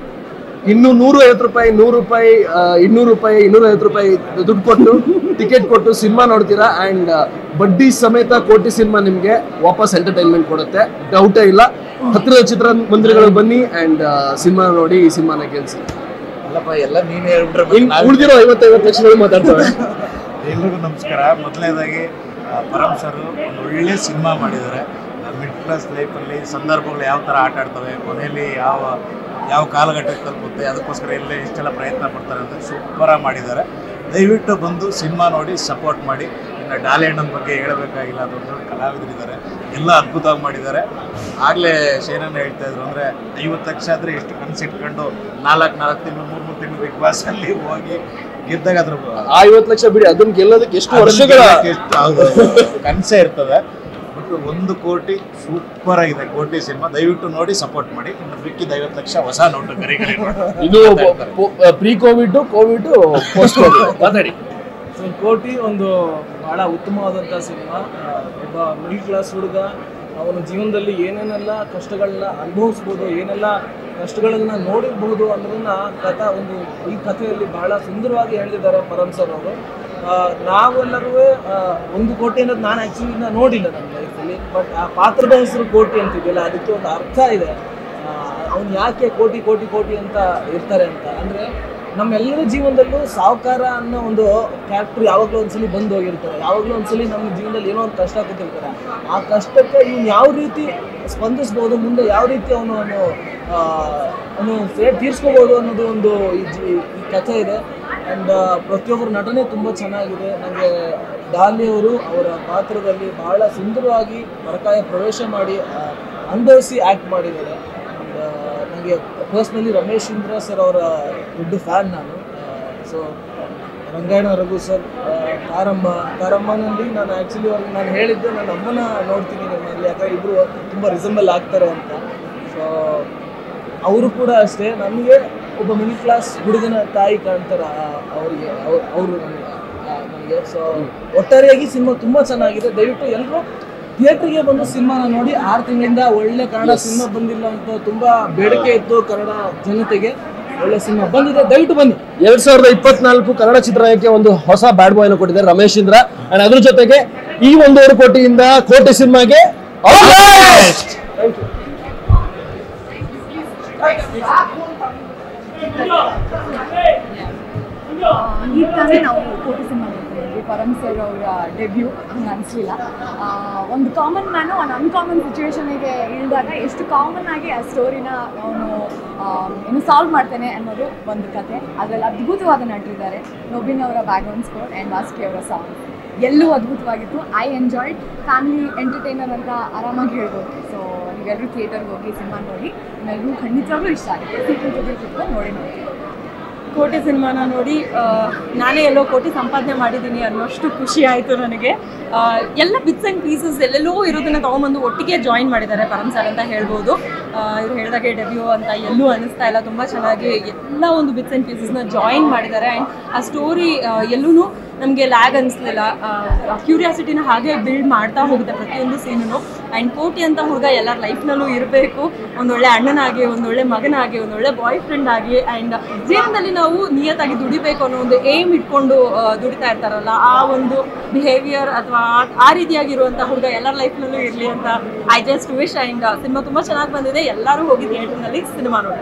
ಇನ್ನು ನೂರು ಐವತ್ತು ರೂಪಾಯಿ ನೂರು ರೂಪಾಯಿ ಆ, ಇನ್ನೂರು ರೂಪಾಯಿ ಇನ್ನೂರ ಐವತ್ತು ರೂಪಾಯಿ ದುಡ್ಡು ಕೊಟ್ಟು ಟಿಕೆಟ್ ಕೊಟ್ಟು ಸಿನಿಮಾ ನೋಡ್ತೀರಾ ಆ್ಯಂಡ್ ಬಡ್ಡಿ ಸಮೇತ ಕೋಟಿ ಸಿನಿಮಾ ನಿಮಗೆ ವಾಪಸ್ ಎಂಟರ್ಟೈನ್ಮೆಂಟ್ ಕೊಡುತ್ತೆ ಡೌಟೇ ಇಲ್ಲ ಹತ್ತಿರದ ಚಿತ್ರಮಂದಿರಗಳು ಬನ್ನಿ ಆ್ಯಂಡ್ ಸಿನಿಮಾ ನೋಡಿ ಈ ಸಿನಿಮಾನ ಗೆಲ್ಸಿ
ಅಲ್ಲಪ್ಪ ಎಲ್ಲ ನೀನೇ ಹೇಳ್ಬಿಟ್ರೆ
ಇನ್ ಉಳಿದಿರೋ ಐವತ್ತೈವತ್ತು ಲಕ್ಷಗಳು ಮಾತಾಡ್ತವೆ
ಎಲ್ರಿಗೂ ನಮಸ್ಕಾರ ಮೊದಲನೇದಾಗಿ ಪರಮ್ ಸರ್ ಒಂದು ಒಳ್ಳೆ ಸಿನಿಮಾ ಮಾಡಿದ್ದಾರೆ ಮಿಡ್ ಕ್ಲಾಸ್ ಲೈಫಲ್ಲಿ ಸಂದರ್ಭಗಳು ಯಾವ ಥರ ಆಟ ಆಡ್ತವೆ ಕೊನೆಯಲ್ಲಿ ಯಾವ ಯಾವ ಕಾಲಘಟ್ಟಕ್ಕೆ ತಲುಪುತ್ತೆ ಅದಕ್ಕೋಸ್ಕರ ಎಲ್ಲ ಇಷ್ಟೆಲ್ಲ ಪ್ರಯತ್ನ ಪಡ್ತಾರೆ ಅಂತ ಸೂಪರಾಗಿ ಮಾಡಿದ್ದಾರೆ ದಯವಿಟ್ಟು ಬಂದು ಸಿನಿಮಾ ನೋಡಿ ಸಪೋರ್ಟ್ ಮಾಡಿ ಇನ್ನು ಡಾಲಿ ಅಣ್ಣನ ಬಗ್ಗೆ ಹೇಳಬೇಕಾಗಿಲ್ಲ ದೊಡ್ಡ ದೊಡ್ಡ ಕಲಾವಿದರಿದ್ದಾರೆ ಎಲ್ಲ ಅದ್ಭುತವಾಗಿ ಮಾಡಿದ್ದಾರೆ ಆಗಲೇ ಶೇನನ್ನ ಹೇಳ್ತಾ ಇದ್ರು ಅಂದರೆ ಐವತ್ತು ಲಕ್ಷ ಆದರೆ ಎಷ್ಟು ಕನಸು ಇಟ್ಕೊಂಡು ನಾಲ್ಕು ನಾಲ್ಕು ತಿಂಗಳು ಮೂರು ಮೂರು ತಿಂಗಳು ಬಿಗ್ ಬಾಸಲ್ಲಿ ಹೋಗಿ ಗೆದ್ದಾಗ ಅದ್ರ
ಆ ಐವತ್ತು ಲಕ್ಷ ಬಿಡಿ ಅದನ್ನ ಗೆಲ್ಲೋದಕ್ಕೆ ಎಷ್ಟು
ಅದನ್ನ
ವರ್ಷಗಳ
ಗೆಲ್ಲಕ್ಕೆ ಎಷ್ಟು ಹೌದು. ಕನಸೇ ಇರ್ತದೆ ಬಟ್ ಒಂದು ಕೋಟಿ ಸೂಪರ್ ಆಗಿದೆ ಕೋಟಿ ಸಿನಿಮಾ ದಯವಿಟ್ಟು ನೋಡಿ ಸಪೋರ್ಟ್ ಮಾಡಿ ಇನ್ನು ಮಿಕ್ಕಿದ ಐವತ್ತು ಲಕ್ಷ ಹೊಸ ನೋಟು ಕರಿ ಕರಿ
ಇದು pre covid covid post covid ಮಾತಾಡಿ
ಸೊ ಕೋಟಿ ಒಂದು ಬಹಳ ಉತ್ತಮವಾದಂಥ ಸಿನಿಮಾ ಆ, ಒಬ್ಬ ಮಿಡ್ಲ್ ಕ್ಲಾಸ್ ಹುಡುಗ ಅವನ ಜೀವನದಲ್ಲಿ ಏನೇನೆಲ್ಲ ಕಷ್ಟಗಳನ್ನ ಅನುಭವಿಸ್ಬೋದು ಏನೆಲ್ಲ ಕಷ್ಟಗಳನ್ನ ನೋಡಿರ್ಬೋದು ಅನ್ನೋದನ್ನ ಕಥಾ ಒಂದು ಈ ಕಥೆಯಲ್ಲಿ ಬಹಳ ಸುಂದರವಾಗಿ ಹೇಳಿದ್ದಾರೆ ಪರಮ್ ಸರ್ ಅವರು ಆ, ನಾವೆಲ್ಲರೂ ಆ, ಒಂದು ಕೋಟಿ ಅನ್ನೋದು ನಾನು ಆ್ಯಕ್ಚುಲಿ ನಾನು ನೋಡಿಲ್ಲ ನನ್ನ ಲೈಫಲ್ಲಿ ಬಟ್ ಆ ಪಾತ್ರದ ಹೆಸರು ಕೋಟಿ ಅಂತಿದೆಯಲ್ಲ ಅದಕ್ಕೆ ಒಂದು ಅರ್ಥ ಇದೆ ಅವ್ನು ಯಾಕೆ ಕೋಟಿ ಕೋಟಿ ಕೋಟಿ ಅಂತ ಇರ್ತಾರೆ ಅಂತ ಅಂದರೆ ನಮ್ಮೆಲ್ಲರ ಜೀವನದಲ್ಲೂ ಸಾಹುಕಾರ ಅನ್ನೋ ಒಂದು ಕ್ಯಾರೆಕ್ಟರ್ ಯಾವಾಗಲೂ ಒಂದ್ಸಲಿ ಬಂದು ಹೋಗಿರ್ತಾರೆ ಯಾವಾಗಲೂ ಒಂದ್ಸಲಿ ನಮ್ಮ ಜೀವನದಲ್ಲಿ ಏನೋ ಒಂದು ಕಷ್ಟ ಕೊಟ್ಟಿರ್ತಾರೆ ಆ ಕಷ್ಟಕ್ಕೆ ಇವ್ನು ಯಾವ ರೀತಿ ಸ್ಪಂದಿಸ್ಬೋದು ಮುಂದೆ ಯಾವ ರೀತಿ ಅವನು ಅವನು ಆ, ಅವನು ಫೇ ತೀರ್ಸ್ಕೋಬೋದು ಅನ್ನೋದು ಒಂದು ಈ ಜಿ ಈ ಕಥೆ ಇದೆ ಆ್ಯಂಡ್ ಪ್ರತಿಯೊಬ್ಬರ ನಟನೆ ತುಂಬ ಚೆನ್ನಾಗಿದೆ ನನಗೆ ಡಾಲಿ ಅವರು ಅವರ ಪಾತ್ರದಲ್ಲಿ ಬಹಳ ಸುಂದರವಾಗಿ ಪರಕಾಯ ಪ್ರವೇಶ ಮಾಡಿ ಆ, ಅನುಭವಿಸಿ ಆ್ಯಕ್ಟ್ ಮಾಡಿದ್ದಾರೆ ಆ್ಯಂಡ್ ನನಗೆ ಪರ್ಸ್ನಲಿ ರಮೇಶ್ ಇಂದ್ರ ಸರ್ ಅವರ ದೊಡ್ಡ ಫ್ಯಾನ್ ನಾನು ಸೊ ರಂಗಾಯಣ ರಘು ಸರ್ ತಾರಮ್ಮ ತಾರಮ್ಮನಲ್ಲಿ ನಾನು ಆ್ಯಕ್ಚುಲಿ ಅವ್ರಿಗೆ ನಾನು ಹೇಳಿದ್ದೆ ನನ್ನ ಅಮ್ಮನ ನೋಡ್ತೀನಿ ನಿಮ್ಮಲ್ಲಿ ಯಾಕಂದ್ರೆ ಇಬ್ಬರು ತುಂಬ ರಿಸಂಬಲ್ ಆಗ್ತಾರೆ ಅಂತ ಸೊ ಅವರು ಕೂಡ ಅಷ್ಟೇ ನಮಗೆ ಒಬ್ಬ ಮಿಡಲ್ ಕ್ಲಾಸ್ ಹುಡುಗನ ತಾಯಿ ಕಾಣ್ತಾರೆ ಆ- ಅವರಿಗೆ ಅವರು ನಮಗೆ ನನಗೆ ಸೊ ಒಟ್ಟಾರೆಯಾಗಿ ಸಿನಿಮಾ ತುಂಬ ಚೆನ್ನಾಗಿದೆ ದಯವಿಟ್ಟು ಎಲ್ಲರೂ ಥಿಯೇಟ್ರಿಗೆ ಬಂದು ಸಿನಿಮಾನ ನೋಡಿ ಆರು ತಿಂಗಳಿಂದ ಒಳ್ಳೆ ಕನ್ನಡ ಸಿನಿಮಾ ಬಂದಿಲ್ಲ ಅಂತ ತುಂಬ ಬೇಡಿಕೆ ಇತ್ತು ಕನ್ನಡ ಜನತೆಗೆ ಒಳ್ಳೆ ಸಿನಿಮಾ ಬಂದಿದೆ ದಯವಿಟ್ಟು ಬನ್ನಿ
ಎರಡ್ ಸಾವಿರದ ಇಪ್ಪತ್ನಾಲ್ಕು ಕನ್ನಡ ಚಿತ್ರರಂಗಕ್ಕೆ ಒಂದು ಹೊಸ ಬ್ಯಾಡ್ ಬಾಯ್ ಕೊಟ್ಟಿದ್ದಾರೆ ರಮೇಶ್ ಇಂದ್ರ ಅಂಡ್ ಅದ್ರ ಜೊತೆಗೆ ಈ ಒಂದೂವರೆ ಕೋಟಿಯಿಂದ ಕೋಟಿ ಸಿನಿಮಾಗೆ
ಈಗ ತಾನೇ ನಾವು ಕೋಟಿ ಸಿನಿಮಾ ನೋಡ್ತೀವಿ ಪರಮ್ ಸರ್ ಅವರ ಡೆಬ್ಯೂ ಹಂಗೆ ಅನಿಸ್ಲಿಲ್ಲ ಒಂದು ಕಾಮನ್ ಮ್ಯಾನು ಒಂದು ಅನ್ಕಾಮನ್ ಸಿಚುವೇಶನಿಗೆ ಇಳಿದಾಗ ಎಷ್ಟು ಕಾಮನ್ ಆಗಿ ಆ ಸ್ಟೋರಿನ ಅವನು ಏನು ಸಾಲ್ವ್ ಮಾಡ್ತಾನೆ ಅನ್ನೋದು ಒಂದು ಕತೆ ಅದರಲ್ಲಿ ಅದ್ಭುತವಾದ ನಟರಿದ್ದಾರೆ ನೊಬಿನ್ ಅವರ ಬ್ಯಾಕ್ಗ್ರೌಂಡ್ ಸ್ಕೋರ್ ಆ್ಯಂಡ್ ವಾಸ್ಕಿ ಅವರ ಸಾಂಗ್ ಎಲ್ಲೂ ಅದ್ಭುತವಾಗಿತ್ತು ಐ ಎಂಜಾಯ್ಡ್ ಫ್ಯಾಮಿಲಿ ಎಂಟರ್ಟೈನರ್ ಅಂತ ಆರಾಮಾಗಿ ಹೇಳ್ಬೋದು ಸೊ ನೀವೆಲ್ಲರೂ ಥಿಯೇಟರ್ಗೆ ಹೋಗಿ ಸಿನಿಮಾ ನೋಡಿ ನಿಮ್ಮೆಲ್ಲರೂ ಖಂಡಿತವಾಗ್ಲೂ ಇಷ್ಟ ಆಗುತ್ತೆ ಸೀಕ್ರೆಟ್ ಜೊತೆ ಕುತ್ಕೊಂಡು ನೋಡಿ ನೋಡಿ
ಕೋಟಿ ಸಿನಿಮಾನ ನೋಡಿ ಆ, ನಾನೇ ಎಲ್ಲೋ ಕೋಟಿ ಸಂಪಾದನೆ ಮಾಡಿದ್ದೀನಿ ಅನ್ನೋಷ್ಟು ಖುಷಿ ಆಯಿತು ನನಗೆ ಆ, ಎಲ್ಲ ಬಿಟ್ಸ್ ಆ್ಯಂಡ್ ಪೀಸಸ್ ಎಲ್ಲೆಲ್ಲೋ ಇರೋದನ್ನ ತೊಗೊಂಬಂದು ಒಟ್ಟಿಗೆ ಜಾಯಿನ್ ಮಾಡಿದ್ದಾರೆ ಪರಮ್ ಸರ್ ಅಂತ ಹೇಳ್ಬೋದು ಇವ್ರು ಹೇಳಿದಾಗೆ ಡೆಬ್ಯೂ ಅಂತ ಎಲ್ಲೂ ಅನಿಸ್ತಾ ಇಲ್ಲ ತುಂಬ ಚೆನ್ನಾಗಿ ಎಲ್ಲ ಒಂದು ಬಿಟ್ಸ್ ಆ್ಯಂಡ್ ಪೀಸಸ್ನ ಜಾಯಿನ್ ಮಾಡಿದ್ದಾರೆ ಆ್ಯಂಡ್ ಆ ಸ್ಟೋರಿ ಎಲ್ಲೂ ನಮಗೆ ಲ್ಯಾಗ್ ಅನಿಸ್ಲಿಲ್ಲ ಕ್ಯೂರಿಯಾಸಿಟಿನ ಹಾಗೆ ಬಿಲ್ಡ್ ಮಾಡ್ತಾ ಹೋಗುತ್ತೆ ಪ್ರತಿಯೊಂದು ಸೀನು ಆ್ಯಂಡ್ ಕೋಟಿ ಅಂತ ಹುಡುಗ ಎಲ್ಲರ ಲೈಫ್ನಲ್ಲೂ ಇರಬೇಕು ಒಂದೊಳ್ಳೆ ಅಣ್ಣನಾಗಿ ಒಂದೊಳ್ಳೆ ಮಗನಾಗಿ ಒಂದೊಳ್ಳೆ ಬಾಯ್ ಫ್ರೆಂಡ್ ಆಗಿ ಆ್ಯಂಡ್ ಜೀವನದಲ್ಲಿ ನಾವು ನಿಯತ್ತಾಗಿ ದುಡಿಬೇಕು ಅನ್ನೋ ಒಂದು ಏಮ್ ಇಟ್ಕೊಂಡು ಆ, ದುಡಿತಾ ಇರ್ತಾರಲ್ಲ ಆ ಒಂದು ಬಿಹೇವಿಯರ್ ಅಥವಾ ಆ ರೀತಿಯಾಗಿರುವಂಥ ಹುಡುಗ ಎಲ್ಲರ ಲೈಫ್ನಲ್ಲೂ ಇರಲಿ ಅಂತ I just wish and cinema ತುಂಬ ಚೆನ್ನಾಗಿ ಬಂದಿದೆ ಎಲ್ಲರೂ ಹೋಗಿ ಥಿಯೇಟರ್ನಲ್ಲಿ ಸಿನಿಮಾ ನೋಡಿ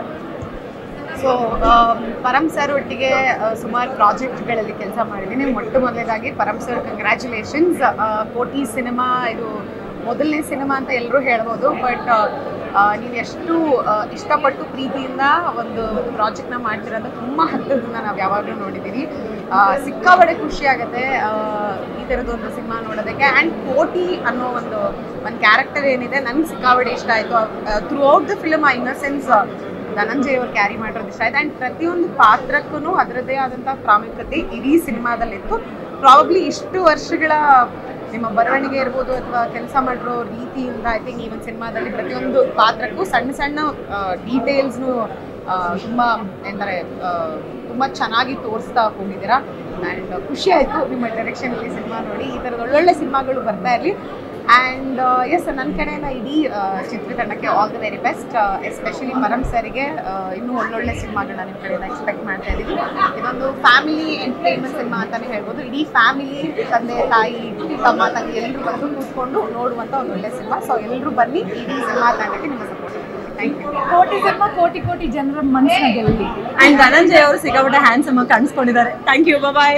ಸೊ ಪರಮ್ ಸರ್ ಒಟ್ಟಿಗೆ ಸುಮಾರು ಪ್ರಾಜೆಕ್ಟ್ಗಳಲ್ಲಿ ಕೆಲಸ ಮಾಡಿದ್ದೀನಿ ಮೊಟ್ಟ ಮೊದಲನೇದಾಗಿ Param sir congratulations Kotee cinema ಇದು ಮೊದಲನೇ ಸಿನಿಮಾ ಅಂತ ಎಲ್ಲರೂ ಹೇಳ್ಬೋದು ಬಟ್ ನೀವು ಎಷ್ಟು ಆ, ಇಷ್ಟಪಟ್ಟು ಪ್ರೀತಿಯಿಂದ ಒಂದು ಒಂದು ಪ್ರಾಜೆಕ್ಟ್ನ ಮಾಡ್ತಿರೋದು ತುಂಬ ಹತ್ತಿರದಿಂದ ನಾವು ಯಾವಾಗಲೂ ನೋಡಿದ್ದೀವಿ ಆ, ಸಿಕ್ಕಾಪಟ್ಟೆ ಖುಷಿ ಆಗುತ್ತೆ ಆ, ಈ ಥರದ್ದು ಒಂದು ಸಿನಿಮಾ ನೋಡೋದಕ್ಕೆ ಆ್ಯಂಡ್ ಕೋಟಿ ಅನ್ನೋ ಒಂದು ಒಂದು ಕ್ಯಾರೆಕ್ಟರ್ ಏನಿದೆ ನನಗೆ ಸಿಕ್ಕಾಪಟ್ಟೆ ಇಷ್ಟ ಆಯಿತು ಥ್ರೂ ಔಟ್ ದ ಫಿಲ್ಮ್ ಆ ಇನ್ನಸೆನ್ಸ್ ಧನಂಜಯ್ ಅವ್ರು ಕ್ಯಾರಿ ಮಾಡಿರೋದು ಇಷ್ಟ ಆಯ್ತು ಆ್ಯಂಡ್ ಪ್ರತಿಯೊಂದು ಪಾತ್ರಕ್ಕೂ ಅದರದ್ದೇ ಆದಂಥ ಪ್ರಾಮುಖ್ಯತೆ ಇಡೀ ಸಿನಿಮಾದಲ್ಲಿತ್ತು ಪ್ರಾಬಬ್ಲಿ ಇಷ್ಟು ವರ್ಷಗಳ ನಿಮ್ಮ ಬರವಣಿಗೆ ಇರ್ಬೋದು ಅಥವಾ ಕೆಲಸ ಮಾಡಿರೋ ರೀತಿಯಿಂದ ಐ ಥಿಂಕ್ ಈ ಒಂದು ಸಿನಿಮಾದಲ್ಲಿ ಪ್ರತಿಯೊಂದು ಪಾತ್ರಕ್ಕೂ ಸಣ್ಣ ಸಣ್ಣ ಡೀಟೇಲ್ಸ್ನು ತುಂಬ ಏನಂತಾರೆ ತುಂಬ ಚೆನ್ನಾಗಿ ತೋರಿಸ್ತಾ ಹೋಗಿದ್ದೀರಾ ಆ್ಯಂಡ್ ಖುಷಿ ಆಯಿತು ನಿಮ್ಮ ಡೈರೆಕ್ಷನಲ್ಲಿ ಸಿನಿಮಾ ನೋಡಿ ಈ ಥರದ ಒಳ್ಳೊಳ್ಳೆ ಸಿನಿಮಾಗಳು ಬರ್ತಾ ಇರಲಿ ಆ್ಯಂಡ್ ಎಸ್ ನನ್ನ ಕಡೆಯಿಂದ ಇಡೀ ಆ, ಚಿತ್ರತಂಡಕ್ಕೆ all the very best especially Param ಸರಿಗೆ ಇನ್ನೂ ಒಳ್ಳೊಳ್ಳೆ ಸಿನಿಮಾಗಳನ್ನ ನಿಮ್ಮ ಕಡೆಯಿಂದ ಎಕ್ಸ್ಪೆಕ್ಟ್ ಮಾಡ್ತಾ ಇದ್ದೀವಿ ಇದೊಂದು ಫ್ಯಾಮಿಲಿ ಎಂಟರ್ಟೈನ್ಮೆಂಟ್ ಸಿನಿಮಾ ಅಂತಲೇ ಹೇಳ್ಬೋದು ಇಡೀ ಫ್ಯಾಮಿಲಿ ತಂದೆ ತಾಯಿ ತಮ್ಮ ತಂಗಿ ಎಲ್ಲರೂ ಬಂದು ಕೂತ್ಕೊಂಡು ನೋಡುವಂಥ ಒಂದು ಒಳ್ಳೆ ಸಿನಿಮಾ ಸೊ ಎಲ್ಲರೂ ಬನ್ನಿ ಇಡೀ ಸಿನಿಮಾ ತಂಡಕ್ಕೆ ನಿಮ್ಮ support thank you
Kotee cinema ಕೋಟಿ ಕೋಟಿ ಜನರ ಮನಸ್ಸಿನ ಗೆಲ್ಲಿ ಆ್ಯಂಡ್ ಧನಂಜಯ್ ಅವರು ಸಿಕ್ಕಾಪಟ್ಟೆ ಹ್ಯಾಂಡ್ಸಮ್ ಆಗಿ ಕಾಣಿಸ್ಕೊಂಡಿದ್ದಾರೆ ಥ್ಯಾಂಕ್ ಯು ಬಾಯ್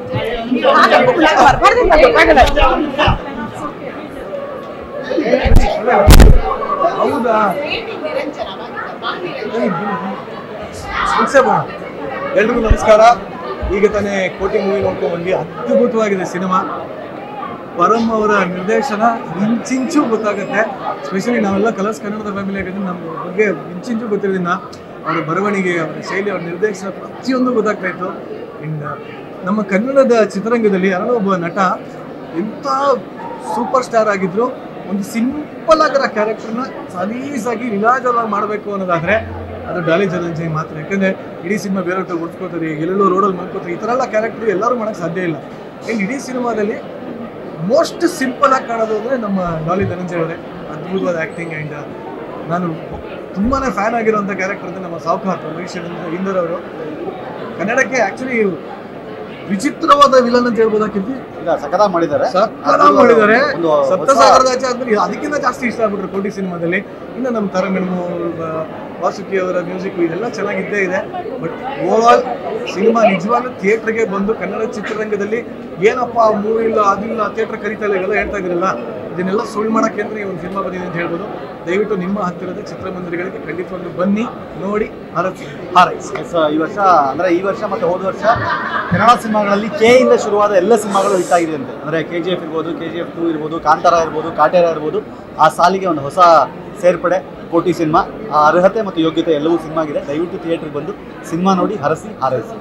ಹೌದಾ
ಎಲ್ರಿಗೂ ನಮಸ್ಕಾರ ಈಗ ತಾನೇ ಕೋಟಿ ಮೂವಿ ನೋಡ್ಕೊಂಡು ಬಂದ್ವಿ ಅದ್ಭುತವಾಗಿದೆ ಸಿನಿಮಾ ಪರಮ್ ಅವರ ನಿರ್ದೇಶನ ಇಂಚಿಂಚು ಗೊತ್ತಾಗುತ್ತೆ ಸ್ಪೆಷಲಿ ನಾವೆಲ್ಲ ಕಲರ್ಸ್ ಕನ್ನಡದ ಫ್ಯಾಮಿಲಿ ಆಗಿದ್ದು ನಮ್ಮ ಬಗ್ಗೆ ಇಂಚಿಂಚು ಗೊತ್ತಿರೋದಿನ್ನ ಅವರ ಬರವಣಿಗೆ ಅವರ ಶೈಲಿ ಅವರ ನಿರ್ದೇಶನ ಪ್ರತಿಯೊಂದು ಗೊತ್ತಾಗ್ತಾ ಇತ್ತು ಇನ್ನು ನಮ್ಮ ಕನ್ನಡದ ಚಿತ್ರರಂಗದಲ್ಲಿ ಯಾರೋ ಒಬ್ಬ ನಟ ಎಂಥ ಸೂಪರ್ ಸ್ಟಾರ್ ಆಗಿದ್ರು ಒಂದು ಸಿಂಪಲ್ ಆಗಿರೋ ಕ್ಯಾರೆಕ್ಟರ್ನ ಸಲೀಸಾಗಿ ವಿಲಾಜವಾಗಿ ಮಾಡಬೇಕು ಅನ್ನೋದಾದ್ರೆ ಅದು ಡಾಲಿ ಧನಂಜಯ್ ಮಾತ್ರ ಯಾಕಂದ್ರೆ ಇಡೀ ಸಿನಿಮಾ ಬೇರೆ ಉಳಿಸ್ಕೋತಾರೆ ಎಲ್ಲೆಲ್ಲೋ ರೋಡಲ್ಲಿ ಮಾಡ್ಕೋತಾರೆ ಈ ಥರ ಎಲ್ಲ ಕ್ಯಾರೆಕ್ಟರ್ ಎಲ್ಲರೂ ಮಾಡೋಕ್ಕೆ ಸಾಧ್ಯ ಇಲ್ಲ ಆ್ಯಂಡ್ ಇಡೀ ಸಿನಿಮಾದಲ್ಲಿ ಮೋಸ್ಟ್ ಸಿಂಪಲ್ ಆಗಿ ಕಾಣೋದು ಅಂದರೆ ನಮ್ಮ ಡಾಲಿ ಧನಂಜಯ್ ಅವರೇ ಅದ್ಭುತವಾದ ಆ್ಯಕ್ಟಿಂಗ್ ಆ್ಯಂಡ್ ನಾನು ತುಂಬಾ ಫ್ಯಾನ್ ಆಗಿರೋಂಥ ಕ್ಯಾರೆಕ್ಟರ್ ಅಂದರೆ ನಮ್ಮ ಸಾವುಕಾರ ಮಹೇಶ್ ಇಂದರ್ ಅವರು ಕನ್ನಡಕ್ಕೆ ಆ್ಯಕ್ಚುಲಿ ವಿಚಿತ್ರವಾದ ವಿಲನ್ ಅಂತ ಹೇಳ್ಬೋದಾಕಿದ್ವಿ
ಇಲ್ಲ ಸಕದಾಗ ಮಾಡಿದ್ದಾರೆ
ಸಕ್ಕತ್ತಾಗಿ ಮಾಡಿದ್ದಾರೆ
ಒಂದು
ಸಪ್ತ
ಹೊಸ-
ಸಾಗರದಾಚೆ ಆದ್ಮೇಲೆ ಅದಕ್ಕಿಂತ ಜಾಸ್ತಿ ಇಷ್ಟ ಆಗ್ಬಿಟ್ರು ಕೋಟಿ ಸಿನಿಮಾದಲ್ಲಿ ಇನ್ನು ನಮ್ಮ ತರ ಮೆಣಮು ವಾಸುಕಿ ಅವರ ಮ್ಯೂಸಿಕ್ ಇದೆಲ್ಲ ಚೆನ್ನಾಗಿದ್ದೇ ಇದೆ ಬಟ್ ಓವರ್ ಆಲ್ ಸಿನಿಮಾ ನಿಜವಾಗ್ಲೂ ಥಿಯೇಟರ್ಗೆ ಬಂದು ಕನ್ನಡ ಚಿತ್ರರಂಗದಲ್ಲಿ ಏನಪ್ಪ ಮೂವಿ ಇಲ್ಲ ಅದಿಲ್ಲ ಥಿಯೇಟರ್ ಕರೀತಾ ಇಲ್ಲ ಇವೆಲ್ಲ ಹೇಳ್ತಾ ಇದ್ರಲ್ಲ ಇದನ್ನೆಲ್ಲ ಸುಳ್ಳು ಮಾಡಕ್ಕೆ ಅಂದ್ರೆ ಈ ಒಂದು ಸಿನಿಮಾ ಬಂದಿದೆ ಅಂತ ಹೇಳ್ಬೋದು ದಯವಿಟ್ಟು ನಿಮ್ಮ ಹತ್ತಿರದ ಚಿತ್ರಮಂದಿರಗಳಿಗೆ ಖಂಡಿತವಾಗ್ಲೂ ಬನ್ನಿ ನೋಡಿ ಹಾರೈಸಿ ಹಾರೈಸಿ
ಎಸ್, ಈ ವರ್ಷ ಅಂದ್ರೆ ಈ ವರ್ಷ ಮತ್ತೆ ಹೋದ ವರ್ಷ ಕನ್ನಡ ಸಿನಿಮಾಗಳಲ್ಲಿ ಕೆ ಇಂದ ಶುರುವಾದ ಎಲ್ಲ ಸಿನಿಮಾಗಳು ಹಿಟ್ ಆಗಿದೆ ಅಂತೆ ಅಂದ್ರೆ ಕೆ ಜಿ ಎಫ್ ಇರ್ಬೋದು ಕೆ ಜಿ ಎಫ್ ಟೂ ಇರ್ಬೋದು ಕಾಂತಾರ ಇರ್ಬೋದು ಕಾಟೇರ ಇರ್ಬೋದು ಆ ಸಾಲಿಗೆ ಒಂದು ಹೊಸ ಸೇರ್ಪಡೆ ಕೋಟಿ ಸಿನಿಮಾ ಆ ಅರ್ಹತೆ ಮತ್ತು ಯೋಗ್ಯತೆ ಎಲ್ಲವೂ ಸಿನಿಮಾಗಿದೆ ದಯವಿಟ್ಟು ಥಿಯೇಟರ್ಗೆ ಬಂದು ಸಿನಿಮಾ ನೋಡಿ ಹರಸಿ ಹಾರೈಸಿ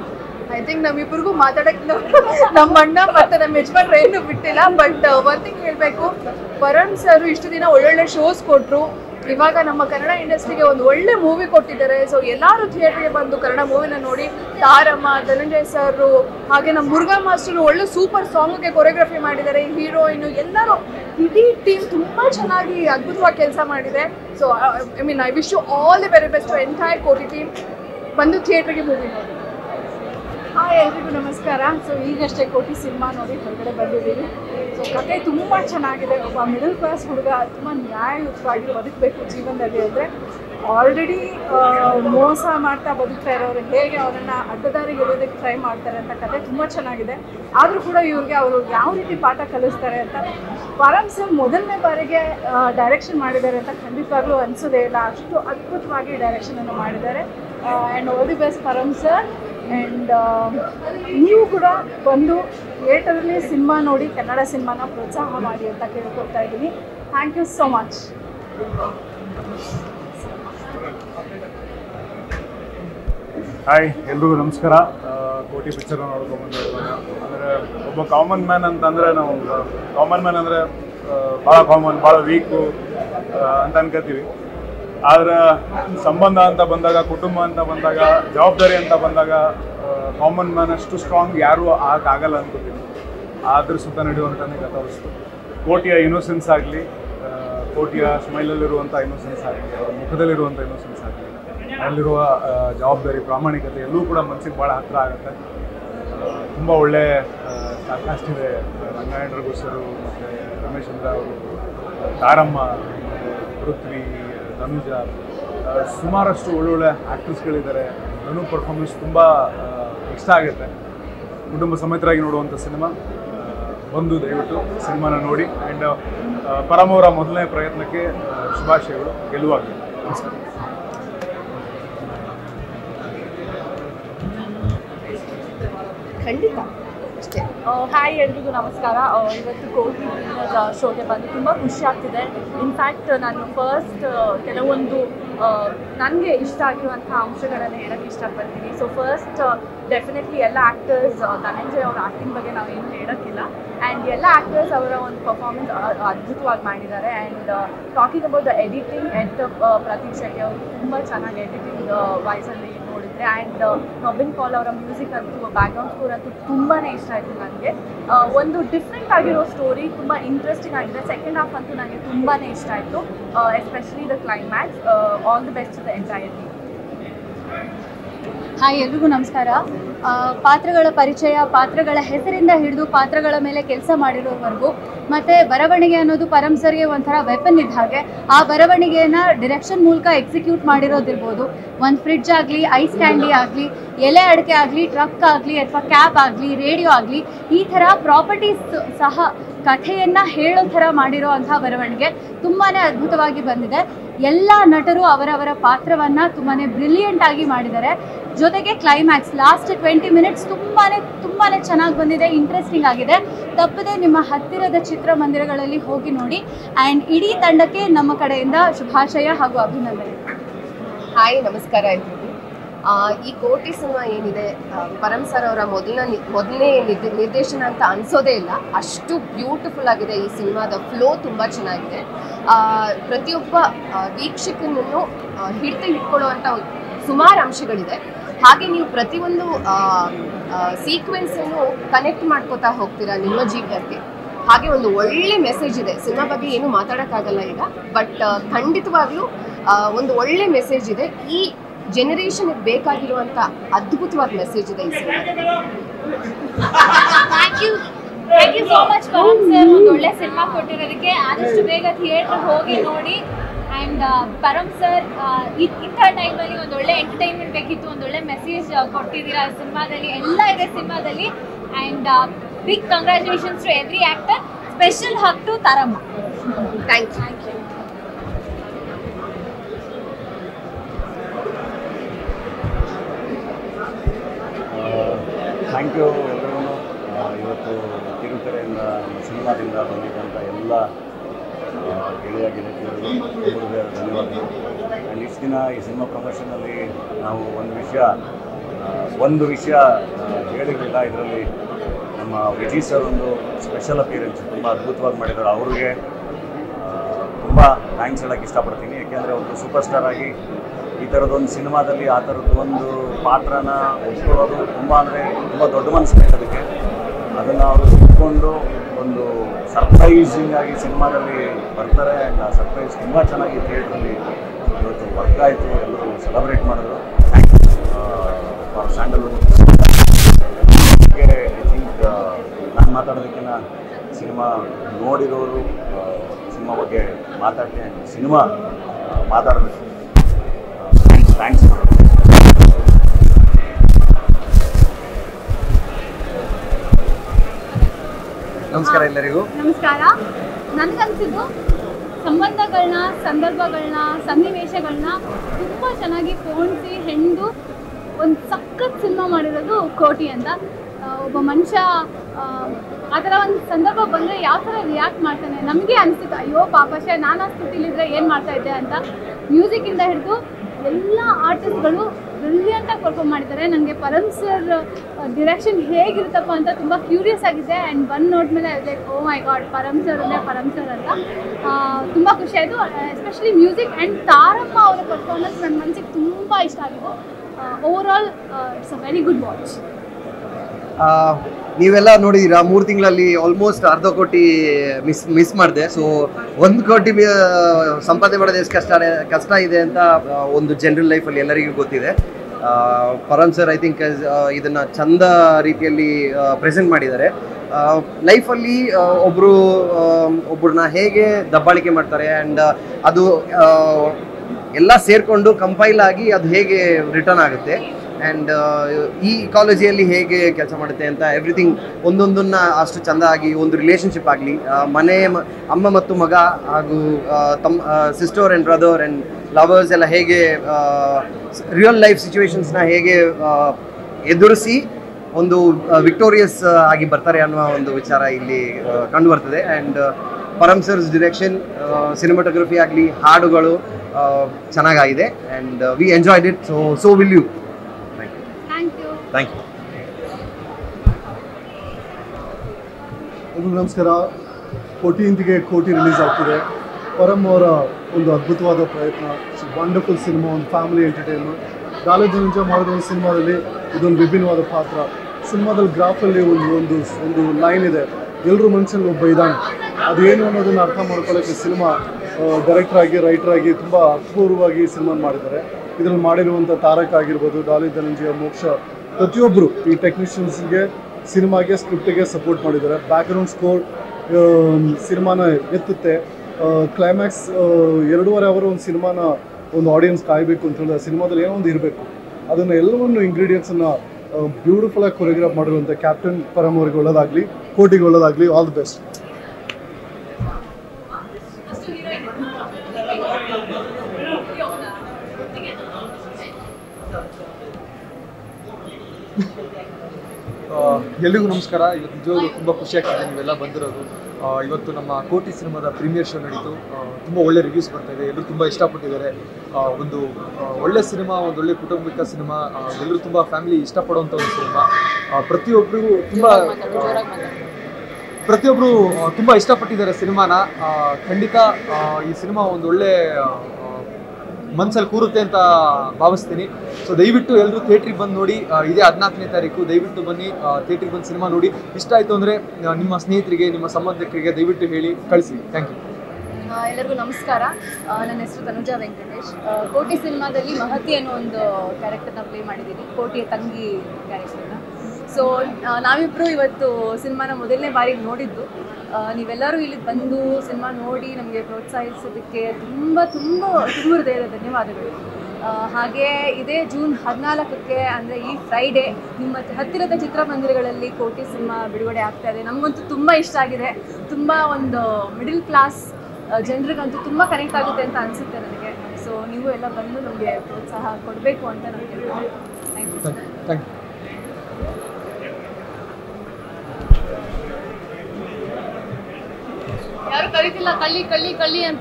ಐ ಥಿಂಕ್ ನಮ್ಮಿಬ್ಬರಿಗೂ ಮಾತಾಡಕ್ ನಮ್ಮ ಅಣ್ಣ ಮತ್ತೆ ನಮ್ಮ ಯಜಮಾನ್ರು ಏನು ಬಿಟ್ಟಿಲ್ಲ ಬಟ್ ಒನ್ ಥಿಂಗ್ ಹೇಳ್ಬೇಕು ವರುಣ್ ಸರ್ ಇಷ್ಟು ದಿನ ಒಳ್ಳೊಳ್ಳೆ ಶೋಸ್ ಕೊಟ್ರು ಇವಾಗ ನಮ್ಮ ಕನ್ನಡ ಇಂಡಸ್ಟ್ರಿಗೆ ಒಂದು ಒಳ್ಳೆ ಮೂವಿ ಕೊಟ್ಟಿದ್ದಾರೆ ಸೊ ಎಲ್ಲರೂ ಥಿಯೇಟರ್ಗೆ ಬಂದು ಕನ್ನಡ ಮೂವಿನ ನೋಡಿ ತಾರಮ್ಮ ಧನಂಜಯ್ ಸರ್ ಹಾಗೆ ನಮ್ಮ ಮುರುಘಾ ಮಾಸ್ಟರ್ ಒಳ್ಳೆ ಸೂಪರ್ ಸಾಂಗ್ಗೆ ಕೊರಿಯೋಗ್ರಫಿ ಮಾಡಿದ್ದಾರೆ ಹೀರೋಯಿನ್ ಎಲ್ಲರೂ ಇಡೀ ಟೀಮ್ ತುಂಬಾ ಚೆನ್ನಾಗಿ ಅದ್ಭುತವಾಗಿ ಕೆಲಸ ಮಾಡಿದೆ so I mean I wish you all the very best entire Kotee team ಬಂದು ಥಿಯೇಟರ್ಗೆ ಮೂವಿ ನೋಡಿ
ಹಾಯ್ ಎಲ್ರಿಗೂ ನಮಸ್ಕಾರ ಸೊ ಈಗಷ್ಟೇ ಕೋಟಿ ಸಿನಿಮಾ ನೋಡಿ ಹೊರಗಡೆ ಬಂದಿದ್ದೀವಿ ಸೊ ಕತೆ ತುಂಬ ಚೆನ್ನಾಗಿದೆ ಒಬ್ಬ ಮಿಡಲ್ ಕ್ಲಾಸ್ ಹುಡುಗ ತುಂಬ ನ್ಯಾಯಯುತವಾಗಿ ಬದುಕಬೇಕು ಜೀವನದಲ್ಲಿ ಅಂದರೆ ಆಲ್ರೆಡಿ ಮೋಸ ಮಾಡ್ತಾ ಬದುಕ್ತಾ ಇರೋರು ಹೇಗೆ ಅವರನ್ನು ಅಡ್ಡದಾರಿಗೆ ಇರೋದಕ್ಕೆ ಟ್ರೈ ಮಾಡ್ತಾರೆ ಅಂತ ಕತೆ ತುಂಬ ಚೆನ್ನಾಗಿದೆ ಆದರೂ ಕೂಡ ಇವ್ರಿಗೆ ಅವರು ಯಾವ ರೀತಿ ಪಾಠ ಕಲಿಸ್ತಾರೆ ಅಂತ ಪರಮ್ ಸರ್ ಮೊದಲನೇ ಬಾರಿಗೆ ಡೈರೆಕ್ಷನ್ ಮಾಡಿದ್ದಾರೆ ಅಂತ ಖಂಡಿತವಾಗ್ಲೂ ಅನಿಸೋದೇ ಇಲ್ಲ ಅಷ್ಟು ಅದ್ಭುತವಾಗಿ ಡೈರೆಕ್ಷನನ್ನು ಮಾಡಿದ್ದಾರೆ and all the best Param sir and ನೀವು ಕೂಡ ಬಂದು ಥಿಯೇಟರಲ್ಲಿ ಸಿನಿಮಾ ನೋಡಿ ಕನ್ನಡ ಸಿನಿಮಾನ ಪ್ರೋತ್ಸಾಹ ಮಾಡಿ ಅಂತ ಕೇಳ್ಕೊಳ್ತಾ ಇದ್ದೀನಿ thank you so much
hi ಎಲ್ರಿಗೂ ನಮಸ್ಕಾರ ಆ, ಕೋಟಿ ಪಿಕ್ಚರ್ ನೋಡ್ಕೊಂಡ್ಬಂದು ಅಂದರೆ ಒಬ್ಬ ಕಾಮನ್ ಮ್ಯಾನ್ ಅಂತಂದರೆ ನಾವು ಕಾಮನ್ ಮ್ಯಾನ್ ಅಂದರೆ ಭಾಳ ಕಾಮನ್ ಭಾಳ ವೀಕು ಅಂತ ಅನ್ಕೋತೀವಿ ಆದ್ರೆ ಸಂಬಂಧ ಅಂತ ಬಂದಾಗ ಕುಟುಂಬ ಅಂತ ಬಂದಾಗ ಜವಾಬ್ದಾರಿ ಅಂತ ಬಂದಾಗ ಕಾಮನ್ ಮ್ಯಾನ್ ಅಷ್ಟು ಸ್ಟ್ರಾಂಗ್ ಯಾರೂ ಆಗಲ್ಲ ಅನ್ಕೋತೀನಿ ಅದ್ರ ಸುತ್ತ ನಡೆಯುವಂಥನೇ ಕಥಾವಸ್ತು ಕೋಟಿಯ ಇನ್ನೋಸೆನ್ಸ್ ಆಗಲಿ ಕೋಟಿಯ ಸ್ಮೈಲಲ್ಲಿರುವಂಥ ಇನ್ನೋಸೆನ್ಸ್ ಆಗಲಿ ಅವರ ಮುಖದಲ್ಲಿರುವಂಥ ಇನ್ನೋಸೆನ್ಸ್ ಆಗಲಿ ಅಲ್ಲಿರುವ ಆ, ಜವಾಬ್ದಾರಿ ಪ್ರಾಮಾಣಿಕತೆ ಎಲ್ಲವೂ ಕೂಡ ಮನಸ್ಸಿಗೆ ಭಾಳ ಹತ್ತಿರ ಆಗುತ್ತೆ ತುಂಬ ಒಳ್ಳೆ ಕಾಸ್ಟ್ ಇದೆ ರಂಗಾಯಣ ರಘು ಸರು ಮತ್ತು ರಮೇಶ್ ಚಂದ್ರ ಅವರು ತಾರಮ್ಮ ಪೃಥ್ವಿ ತನುಜ ಆ, ಸುಮಾರಷ್ಟು ಒಳ್ಳೊಳ್ಳೆ ಆ್ಯಕ್ಟರ್ಸ್ಗಳಿದ್ದಾರೆ ಧನು ಪರ್ಫಾರ್ಮೆನ್ಸ್ ತುಂಬ ಇಷ್ಟ ಆಗುತ್ತೆ ಕುಟುಂಬ ಸಮೇತರಾಗಿ ನೋಡುವಂಥ ಸಿನಿಮಾ ಬಂದು ದಯವಿಟ್ಟು ಸಿನಿಮಾನ ನೋಡಿ ಆ್ಯಂಡ್ ಪರಮ್ ಅವರ ಮೊದಲನೇ ಪ್ರಯತ್ನಕ್ಕೆ ಆ, ಶುಭಾಶಯಗಳು ಗೆಲುವಾಗಲಿ ನಮಸ್ಕಾರ
ಖಂಡಿತ ಅಷ್ಟೇ
ಹಾಯ್ ಎಲ್ರಿಗೂ ನಮಸ್ಕಾರ ಆ, ಇವತ್ತು ಕೋಟಿ ಶೋಗೆ ಬಂದು ತುಂಬ ಖುಷಿ ಆಗ್ತಿದೆ ಇನ್ಫ್ಯಾಕ್ಟ್ ನಾನು ಫಸ್ಟ್ ಕೆಲವೊಂದು ನನಗೆ ಇಷ್ಟ ಆಗಿರುವಂಥ ಅಂಶಗಳನ್ನು ಹೇಳೋಕ್ಕೆ ಇಷ್ಟಪಡ್ತೀನಿ ಸೊ ಫಸ್ಟ್ ಡೆಫಿನೆಟ್ಲಿ ಎಲ್ಲ ಆ್ಯಕ್ಟರ್ಸ್ ಧನಂಜಯ್ ಅವ್ರ ಆ್ಯಕ್ಟಿಂಗ್ ಬಗ್ಗೆ ನಾವು ಏನು ಹೇಳೋಕ್ಕಿಲ್ಲ ಆ್ಯಂಡ್ ಎಲ್ಲ ಆ್ಯಕ್ಟರ್ಸ್ ಅವರ ಒಂದು ಪರ್ಫಾರ್ಮೆನ್ಸ್ ಅದ್ಭುತವಾಗಿ ಮಾಡಿದ್ದಾರೆ and talking about the editing at Prateek Shetty ಅವರು ತುಂಬ ಚೆನ್ನಾಗಿ ಎಡಿಟಿಂಗ್ ವಾಯ್ಸಲ್ಲಿ ನೋಡಿದ್ರೆ ಆ್ಯಂಡ್ ನೊಬಿನ್ ಪಾಲ್ ಅವರ ಮ್ಯೂಸಿಕ್ ಅಂತೂ ಬ್ಯಾಕ್ಗ್ರೌಂಡ್ ಸ್ಕೋರ್ ಅಂತೂ ತುಂಬಾ ಇಷ್ಟ ಆಯಿತು ನನಗೆ ಒಂದು ಡಿಫ್ರೆಂಟ್ ಆಗಿರೋ ಸ್ಟೋರಿ ತುಂಬ ಇಂಟ್ರೆಸ್ಟಿಂಗ್ ಆಗಿದೆ ಸೆಕೆಂಡ್ ಹಾಫ್ ಅಂತೂ ನನಗೆ ತುಂಬಾ ಇಷ್ಟ ಆಯಿತು especially the climax all the best the entire team
hi ಎಲ್ರಿಗೂ ನಮಸ್ಕಾರ ಆ, ಪಾತ್ರಗಳ ಪರಿಚಯ ಪಾತ್ರಗಳ ಹೆಸರಿಂದ ಹಿಡಿದು ಪಾತ್ರಗಳ ಮೇಲೆ ಕೆಲಸ ಮಾಡಿರೋವರೆಗೂ ಮತ್ತು ಬರವಣಿಗೆ ಅನ್ನೋದು ಪರಮ್ ಸರ್ಗೆ ಒಂಥರ ವೆಪನ್ ಇದ್ದ ಹಾಗೆ ಆ ಬರವಣಿಗೆಯನ್ನು ಡಿರೆಕ್ಷನ್ ಮೂಲಕ ಎಕ್ಸಿಕ್ಯೂಟ್ ಮಾಡಿರೋದಿರ್ಬೋದು ಒಂದು ಫ್ರಿಡ್ಜ್ ಆಗಲಿ ಐಸ್ ಕ್ಯಾಂಡಿ ಆಗಲಿ ಎಲೆ ಅಡಿಕೆ ಆಗಲಿ ಟ್ರಕ್ ಆಗಲಿ ಅಥವಾ ಕ್ಯಾಬ್ ಆಗಲಿ ರೇಡಿಯೋ ಆಗಲಿ ಈ ಥರ ಪ್ರಾಪರ್ಟೀಸ್ ಸಹ ಕಥೆಯನ್ನು ಹೇಳೋ ಥರ ಮಾಡಿರೋ ಅಂಥ ಬರವಣಿಗೆ ತುಂಬಾ ಅದ್ಭುತವಾಗಿ ಬಂದಿದೆ ಎಲ್ಲ ನಟರು ಅವರವರ ಪಾತ್ರವನ್ನು ತುಂಬಾ ಬ್ರಿಲಿಯಂಟ್ ಆಗಿ ಮಾಡಿದ್ದಾರೆ ಜೊತೆಗೆ ಕ್ಲೈಮ್ಯಾಕ್ಸ್ ಲಾಸ್ಟ್ ಟ್ವೆಂಟಿ ಮಿನಿಟ್ಸ್ ತುಂಬಾ ತುಂಬಾ ಚೆನ್ನಾಗಿ ಬಂದಿದೆ ಇಂಟ್ರೆಸ್ಟಿಂಗ್ ಆಗಿದೆ ತಪ್ಪದೆ ನಿಮ್ಮ ಹತ್ತಿರದ ಚಿತ್ರಮಂದಿರಗಳಲ್ಲಿ ಹೋಗಿ ನೋಡಿ ಆ್ಯಂಡ್ ಇಡೀ ತಂಡಕ್ಕೆ ನಮ್ಮ ಕಡೆಯಿಂದ ಶುಭಾಶಯ ಹಾಗೂ ಅಭಿನಂದನೆ
ಹಾಯ್ ನಮಸ್ಕಾರ ಎಲ್ರಿಗೂ ಆ, ಈ ಕೋಟಿ ಸಿನಿಮಾ ಏನಿದೆ ಆ, ಪರಮ್ ಸರ್ ಅವರ ಮೊದಲ ಮೊದಲನೇ ನಿರ್ದ- ನಿರ್ದೇಶನ ಅಂತ ಅನ್ಸೋದೇ ಇಲ್ಲ ಅಷ್ಟು ಬ್ಯೂಟಿಫುಲ್ ಆಗಿದೆ ಈ ಸಿನಿಮಾದ ಫ್ಲೋ ತುಂಬ ಚೆನ್ನಾಗಿದೆ ಆ, ಪ್ರತಿಯೊಬ್ಬ ಆ, ವೀಕ್ಷಕನನ್ನು ಆ, ಹಿಡಿತ ಇಟ್ಕೊಳ್ಳುವಂಥ ಸುಮಾರು ಅಂಶಗಳಿದೆ ಹಾಗೆ ನೀವು ಪ್ರತಿಯೊಂದು ಸೀಕ್ವೆನ್ಸನ್ನು ಕನೆಕ್ಟ್ ಮಾಡ್ಕೋತಾ ಹೋಗ್ತೀರಾ ನಿಮ್ಮ ಜೀವನಕ್ಕೆ ಹಾಗೆ ಒಂದು ಒಳ್ಳೆ ಮೆಸೇಜ್ ಇದೆ ಸಿನಿಮಾ ಬಗ್ಗೆ ಏನು ಮಾತಾಡೋಕ್ಕಾಗಲ್ಲ ಈಗ ಬಟ್ ಖಂಡಿತವಾಗ್ಲೂ ಆ, ಒಂದು ಒಳ್ಳೆ ಮೆಸೇಜ್ ಇದೆ ಈ ಜನರೇಷನ್ಗೆ ಬೇಕಾಗಿರುವಂಥ ಅದ್ಭುತವಾದ ಮೆಸೇಜ್ ಇದೆ ಈ cinema
thank you thank you so much Pavan sir ಒಂದು ಒಳ್ಳೆ ಸಿನಿಮಾ ಕೊಟ್ಟಿರೋದಕ್ಕೆ ಆದಷ್ಟು ಬೇಗ ಥಿಯೇಟರ್ ಹೋಗಿ ನೋಡಿ ಆ್ಯಂಡ್ ಪರಮ್ ಸರ್ ಇಂಥ ಟೈಮಲ್ಲಿ ಒಂದು ಒಳ್ಳೆ ಎಂಟರ್ಟೈನ್ಮೆಂಟ್ ಬೇಕಿತ್ತು ಒಂದು ಒಳ್ಳೆ ಮೆಸೇಜ್ ಕೊಟ್ಟಿದ್ದೀರಾ ಸಿನಿಮಾದಲ್ಲಿ ಎಲ್ಲ ಇದೆ ಸಿನಿಮಾದಲ್ಲಿ and big congratulations to every actor special hug to Taramma
thank you
thank you
thank you ಎಲ್ರಿಗೂ ಇವತ್ತು ಕಿರುತೆರೆಯಿಂದ ನಮ್ಮ ಸಿನಿಮಾದಿಂದ ಬಂದಿದ್ದಂಥ ಎಲ್ಲ ಆ, ಗೆಳೆಯ ಗೆಳತಿಯರಿಗೂ ತುಂಬ ಧನ್ಯವಾದಗಳು ಆ್ಯಂಡ್ ಇಷ್ಟು ದಿನ ಈ ಸಿನಿಮಾ ಪ್ರೊಫೆಷನಲ್ಲಿ ನಾವು ಒಂದು ವಿಷಯ ಒಂದು ವಿಷಯ ಆ, ಹೇಳಿರಲಿಲ್ಲ ಇದರಲ್ಲಿ ನಮ್ಮ ವಿಜಯ್ ಸರ್ ಒಂದು ಸ್ಪೆಷಲ್ ಅಪಿಯರೆನ್ಸ್ ತುಂಬ ಅದ್ಭುತವಾಗಿ ಮಾಡಿದ್ದಾರೆ ಅವ್ರಿಗೆ ತುಂಬ ಥ್ಯಾಂಕ್ಸ್ ಹೇಳೋಕ್ಕೆ ಇಷ್ಟಪಡ್ತೀನಿ ಯಾಕೆಂದರೆ ಒಂದು ಸೂಪರ್ ಸ್ಟಾರ್ ಆಗಿ ಈ ಥರದೊಂದು ಸಿನಿಮಾದಲ್ಲಿ ಆ ಥರದ್ದು ಒಂದು ಪಾತ್ರನ ಒಪ್ಕೊಳ್ಳೋದು ತುಂಬ ಅಂದರೆ ತುಂಬ ದೊಡ್ಡ ಮನಸ್ಸು ಬೇಕು ಅದಕ್ಕೆ ಅದನ್ನು ಅವರು ಒಪ್ಕೊಂಡು ಒಂದು ಸರ್ಪ್ರೈಸಿಂಗ್ ಆಗಿ ಸಿನಿಮಾದಲ್ಲಿ ಬರ್ತಾರೆ ಆ್ಯಂಡ್ ಆ ಸರ್ಪ್ರೈಸ್ ತುಂಬ ಚೆನ್ನಾಗಿ ಥಿಯೇಟ್ರಲ್ಲಿ ಇವತ್ತು ವರ್ಕ್ ಆಯಿತು ಎಲ್ಲರೂ ಸೆಲೆಬ್ರೇಟ್ ಮಾಡಿದ್ರು ಫಾರ್ ಸ್ಯಾಂಡಲ್ವುಡ್ ಐ ಥಿಂಕ್ ನಾನು ಮಾತಾಡೋದಕ್ಕಿಂತ ಸಿನಿಮಾ ನೋಡಿರೋರು ಸಿನಿಮಾ ಬಗ್ಗೆ ಮಾತಾಡ್ತೀನಿ ಸಿನಿಮಾ ಮಾತಾಡಬೇಕು ಥ್ಯಾಂಕ್ಸ್
ನಮಸ್ಕಾರ ಎಲ್ಲರಿಗೂ
ನಮಸ್ಕಾರ ನನಗನ್ಸಿದ್ದು ಸಂಬಂಧಗಳನ್ನ ಸಂದರ್ಭಗಳನ್ನ ಸನ್ನಿವೇಶಗಳನ್ನ ತುಂಬ ಚೆನ್ನಾಗಿ ಪೋಣಿಸಿ ಹೆಂಡು ಒಂದು ಸಖತ್ ಸಿನಿಮಾ ಮಾಡಿರೋದು ಕೋಟಿ ಅಂತ ಆ, ಒಬ್ಬ ಮನುಷ್ಯ ಆ, ಆ ಥರ ಒಂದು ಸಂದರ್ಭ ಬಂದರೆ ಯಾವ ಥರ ರಿಯಾಕ್ಟ್ ಮಾಡ್ತಾನೆ ನಮಗೆ ಅನಿಸ್ತಿತ್ತು ಅಯ್ಯೋ ಪಾಪಶೆ ನಾನು ಆ ಸ್ಥಿತಿಲಿದ್ರೆ ಏನು ಮಾಡ್ತಾ ಇದ್ದೆ ಅಂತ ಮ್ಯೂಸಿಕ್ಕಿಂದ ಹಿಡಿದು ಎಲ್ಲ ಆರ್ಟಿಸ್ಟ್ಗಳು ಬ್ರಿಲಿಯಂಟಾಗಿ ಪರ್ಫಾರ್ಮ್ ಮಾಡಿದ್ದಾರೆ ನನಗೆ ಪರಮ್ ಸರ್ ಡಿರೆಕ್ಷನ್ ಹೇಗಿರುತ್ತಪ್ಪ ಅಂತ ತುಂಬ ಕ್ಯೂರಿಯಸ್ ಆಗಿದೆ ಆ್ಯಂಡ್ ಬಂದು ನೋಡಿದ್ಮೇಲೆ like oh my god Param sir ಅಂದರೆ ಪರಮ್ ಸರ್ ಅಂತ ತುಂಬ ಖುಷಿ ಆಯಿತು ಎಸ್ಪೆಷಲಿ ಮ್ಯೂಸಿಕ್ ಆ್ಯಂಡ್ ತಾರಮ್ಮ ಅವರ ಪರ್ಫಾರ್ಮೆನ್ಸ್ ನನ್ನ ಮನಸ್ಸಿಗೆ ತುಂಬ ಇಷ್ಟ ಆಗಿದೆ overall it's a very good watch
ಆ, ನೀವೆಲ್ಲ ನೋಡಿದ್ದೀರಾ ಮೂರು ತಿಂಗಳಲ್ಲಿ ಆಲ್ಮೋಸ್ಟ್ ಅರ್ಧ ಕೋಟಿ ಮಿಸ್ ಮಿಸ್ ಮಾಡಿದೆ ಸೊ ಒಂದು ಕೋಟಿ ಮಿ- ಸಂಪಾದನೆ ಮಾಡೋದು ಎಷ್ಟು ಕಷ್ಟ ಕಷ್ಟ ಇದೆ ಅಂತ ಆ, ಒಂದು ಜನರಲ್ ಲೈಫಲ್ಲಿ ಎಲ್ಲರಿಗೂ ಗೊತ್ತಿದೆ ಆ, ಪರಮ್ ಸರ್ ಐ ಥಿಂಕ್ ಇದನ್ನು ಚಂದ ರೀತಿಯಲ್ಲಿ ಪ್ರೆಸೆಂಟ್ ಮಾಡಿದ್ದಾರೆ ಲೈಫಲ್ಲಿ ಒಬ್ಬರು ಒಬ್ಬರನ್ನ ಹೇಗೆ ದಬ್ಬಾಳಿಕೆ ಮಾಡ್ತಾರೆ ಆ್ಯಂಡ್ ಅದು ಆ, ಎಲ್ಲ ಸೇರಿಕೊಂಡು ಕಂಪೈಲ್ ಆಗಿ ಅದು ಹೇಗೆ ರಿಟರ್ನ್ ಆಗುತ್ತೆ ಆ್ಯಂಡ್ ಈ ಕಾಲೇಜಿಯಲ್ಲಿ ಹೇಗೆ ಕೆಲಸ ಮಾಡುತ್ತೆ ಅಂತ ಎವ್ರಿಥಿಂಗ್ ಒಂದೊಂದನ್ನ ಅಷ್ಟು ಚೆಂದ ಆಗಿ ಒಂದು ರಿಲೇಷನ್ಶಿಪ್ ಆಗಲಿ ಮನೆ ಮ- ಅಮ್ಮ ಮತ್ತು ಮಗ ಹಾಗೂ ಆ, ತಮ್ಮ sister and brother and lovers ಎಲ್ಲ ಹೇಗೆ ರಿಯಲ್ ಲೈಫ್ ಸಿಚುವೇಶನ್ಸ್ನ ಹೇಗೆ ಆ, ಎದುರಿಸಿ ಒಂದು ವಿಕ್ಟೋರಿಯಸ್ ಆಗಿ ಬರ್ತಾರೆ ಅನ್ನುವ ಒಂದು ವಿಚಾರ ಇಲ್ಲಿ ಆ, ಕಂಡು ಬರ್ತದೆ and Param sir's direction cinematography ಆಗಲಿ ಹಾಡುಗಳು ಆ, ಚೆನ್ನಾಗಾಗಿದೆ and we enjoyed it so so will you
thank you
thank you
ಎಲ್ರಿಗೂ ನಮಸ್ಕಾರ ಕೋಟಿ ಇಂತಿಗೆ ಕೋಟಿ ರಿಲೀಸ್ ಆಗ್ತಿದೆ ಪರಮ್ ಅವರ ಒಂದು ಅದ್ಭುತವಾದ ಪ್ರಯತ್ನ ವಂಡರ್ಫುಲ್ ಸಿನಿಮಾ ಒಂದು ಫ್ಯಾಮಿಲಿ ಎಂಟರ್ಟೈನ್ಮೆಂಟ್ ಕಾಲೇಜ್ ನಿಂಚ ಮಾಡಿದ ಒಂದು ಸಿನಿಮಾದಲ್ಲಿ ಇದೊಂದು ವಿಭಿನ್ನವಾದ ಪಾತ್ರ ಸಿನಿಮಾದಲ್ಲಿ ಗ್ರಾಫಲ್ಲಿ ಒಂದು ಒಂದು ಒಂದು ಲೈನ್ ಇದೆ ಎಲ್ಲರೂ ಮನುಷ್ಯನಲ್ಲಿ ಒಬ್ಬ ಇದ್ದಾನೆ ಅದೇನು ಅನ್ನೋದನ್ನು ಅರ್ಥ ಮಾಡ್ಕೊಳ್ಳೋಕ್ಕೆ ಸಿನಿಮಾ ಡೈರೆಕ್ಟರ್ ಆಗಿ ರೈಟರ್ ಆಗಿ ತುಂಬ ಅಪೂರ್ವವಾಗಿ ಸಿನಿಮಾ ಮಾಡಿದ್ದಾರೆ ಇದರಲ್ಲಿ ಮಾಡಿರುವಂಥ ತಾರಕ್ ಆಗಿರ್ಬೋದು ಡಾಲಿ ಧನಂಜಯ ಮೋಕ್ಷ ಪ್ರತಿಯೊಬ್ಬರು ಈ ಟೆಕ್ನಿಷಿಯನ್ಸ್ಗೆ ಸಿನಿಮಾಗೆ ಸ್ಕ್ರಿಪ್ಟಿಗೆ ಸಪೋರ್ಟ್ ಮಾಡಿದ್ದಾರೆ ಬ್ಯಾಕ್ಗ್ರೌಂಡ್ ಸ್ಕೋರ್ ಸಿನಿಮಾನ ಎತ್ತುತ್ತೆ ಕ್ಲೈಮ್ಯಾಕ್ಸ್ ಎರಡೂವರೆ ಅವರ್ ಒಂದು ಸಿನಿಮಾನ ಒಂದು ಆಡಿಯನ್ಸ್ ಕಾಯಬೇಕು ಅಂತ ಹೇಳಿದ್ರೆ ಸಿನಿಮಾದಲ್ಲಿ ಏನೋ ಒಂದು ಇರಬೇಕು ಅದನ್ನು ಎಲ್ಲವನ್ನು ಇಂಗ್ರೀಡಿಯೆಂಟ್ಸನ್ನು ಬ್ಯೂಟಿಫುಲ್ ಆಗಿ ಕೊರಿಯೋಗ್ರಾಫ್ ಮಾಡಿರುವಂಥ ಕ್ಯಾಪ್ಟನ್ ಪರಮ್ ಅವ್ರಿಗೆ ಒಳ್ಳೇದಾಗಲಿ ಕೋಟಿಗೆ ಒಳ್ಳೇದಾಗಲಿ ಆಲ್ ದಿ ಬೆಸ್ಟ್
ಆ, ಎಲ್ರಿಗೂ ನಮಸ್ಕಾರ ಇವತ್ತು ನಿಜವಾಗ್ಲೂ ತುಂಬ ಖುಷಿ ಆಗ್ತಿದೆ ನೀವೆಲ್ಲ ಬಂದಿರೋದು ಆ, ಇವತ್ತು ನಮ್ಮ ಕೋಟಿ ಸಿನಿಮಾದ ಪ್ರೀಮಿಯರ್ ಶೋ ನಡೀತು ತುಂಬ ಒಳ್ಳೆ ರಿವ್ಯೂಸ್ ಬರ್ತಾ ಇದೆ ಎಲ್ಲರೂ ತುಂಬ ಇಷ್ಟಪಟ್ಟಿದ್ದಾರೆ ಆ, ಒಂದು ಆ, ಒಳ್ಳೆ ಸಿನಿಮಾ ಒಂದು ಒಳ್ಳೆ ಕುಟುಂಬಿಕ ಸಿನಿಮಾ ಎಲ್ಲರೂ ತುಂಬ ಫ್ಯಾಮಿಲಿ ಇಷ್ಟಪಡುವಂಥ ಒಂದು ಸಿನಿಮಾ ಆ, ಪ್ರತಿಯೊಬ್ಬರಿಗೂ ತುಂಬ ಪ್ರತಿಯೊಬ್ಬರು ತುಂಬ ಇಷ್ಟಪಟ್ಟಿದ್ದಾರೆ ಸಿನಿಮಾನ ಆ, ಖಂಡಿತ ಆ, ಈ ಸಿನಿಮಾ ಒಂದು ಒಳ್ಳೆ ಮನಸ್ಸಲ್ಲಿ ಕೂರುತ್ತೆ ಅಂತ ಭಾವಿಸ್ತೀನಿ ಸೊ ದಯವಿಟ್ಟು ಎಲ್ಲರೂ ಥಿಯೇಟ್ರಿಗೆ ಬಂದು ನೋಡಿ ಆ, ಇದೇ ಹದಿನಾಲ್ಕನೇ ತಾರೀಕು ದಯವಿಟ್ಟು ಬನ್ನಿ ಥಿಯೇಟ್ರಿಗೆ ಬಂದು ಸಿನಿಮಾ ನೋಡಿ ಇಷ್ಟ ಆಯಿತು ಅಂದರೆ ನಿಮ್ಮ ಸ್ನೇಹಿತರಿಗೆ ನಿಮ್ಮ ಸಂಬಂಧಿಕರಿಗೆ ದಯವಿಟ್ಟು ಹೇಳಿ ಕಳಿಸಿ ಥ್ಯಾಂಕ್ ಯು
ಆ, ಎಲ್ಲರಿಗೂ ನಮಸ್ಕಾರ ಆ, ನನ್ನ ಹೆಸರು ತನುಜಾ ವೆಂಕಟೇಶ್ ಆ, ಕೋಟಿ ಸಿನಿಮಾದಲ್ಲಿ ಮಹತಿ ಅನ್ನೋ ಒಂದು ಕ್ಯಾರೆಕ್ಟರ್ನ ಪ್ಲೇ ಮಾಡಿದ್ದೀನಿ ಕೋಟಿಯ ತಂಗಿ ಕ್ಯಾರೆಕ್ಟರ್ನ ಸೊ ನಾವಿಬ್ಬರು ಇವತ್ತು ಸಿನಿಮಾನ ಮೊದಲನೇ ಬಾರಿಗೆ ನೋಡಿದ್ದು ಆ, ನೀವೆಲ್ಲರೂ ಇಲ್ಲಿ ಬಂದು ಸಿನಿಮಾ ನೋಡಿ ನಮಗೆ ಪ್ರೋತ್ಸಾಹಿಸೋದಕ್ಕೆ ತುಂಬ ತುಂಬ ತುಂಬ ಹೃದಯದ ಧನ್ಯವಾದಗಳು ಆ, ಹಾಗೆ ಇದೇ ಜೂನ್ ಹದಿನಾಲ್ಕಕ್ಕೆ ಅಂದರೆ ಈ ಫ್ರೈಡೇ ನಿಮ್ಮ ಹತ್ತಿರದ ಚಿತ್ರಮಂದಿರಗಳಲ್ಲಿ ಕೋಟಿ ಸಿನಿಮಾ ಬಿಡುಗಡೆ ಆಗ್ತಾ ಇದೆ ನಮಗಂತೂ ತುಂಬ ಇಷ್ಟ ಆಗಿದೆ ತುಂಬ ಒಂದು ಮಿಡಿಲ್ ಕ್ಲಾಸ್ ಜನರಿಗಂತೂ ತುಂಬ ಕನೆಕ್ಟ್ ಆಗುತ್ತೆ ಅಂತ ಅನಿಸುತ್ತೆ ನನಗೆ ಸೊ ನೀವು ಎಲ್ಲ ಬಂದು ನಮಗೆ ಪ್ರೋತ್ಸಾಹ ಕೊಡಬೇಕು ಅಂತ ನಾನು ಕೇಳ್ತೀನಿ ಥ್ಯಾಂಕ್ ಯು
ಥ್ಯಾಂಕ್ ಯು
ಯಾರು ಕರಿತಿಲ್ಲ ಕಳ್ಳಿ ಕಳ್ಳಿ ಕಳ್ಳಿ ಅಂತ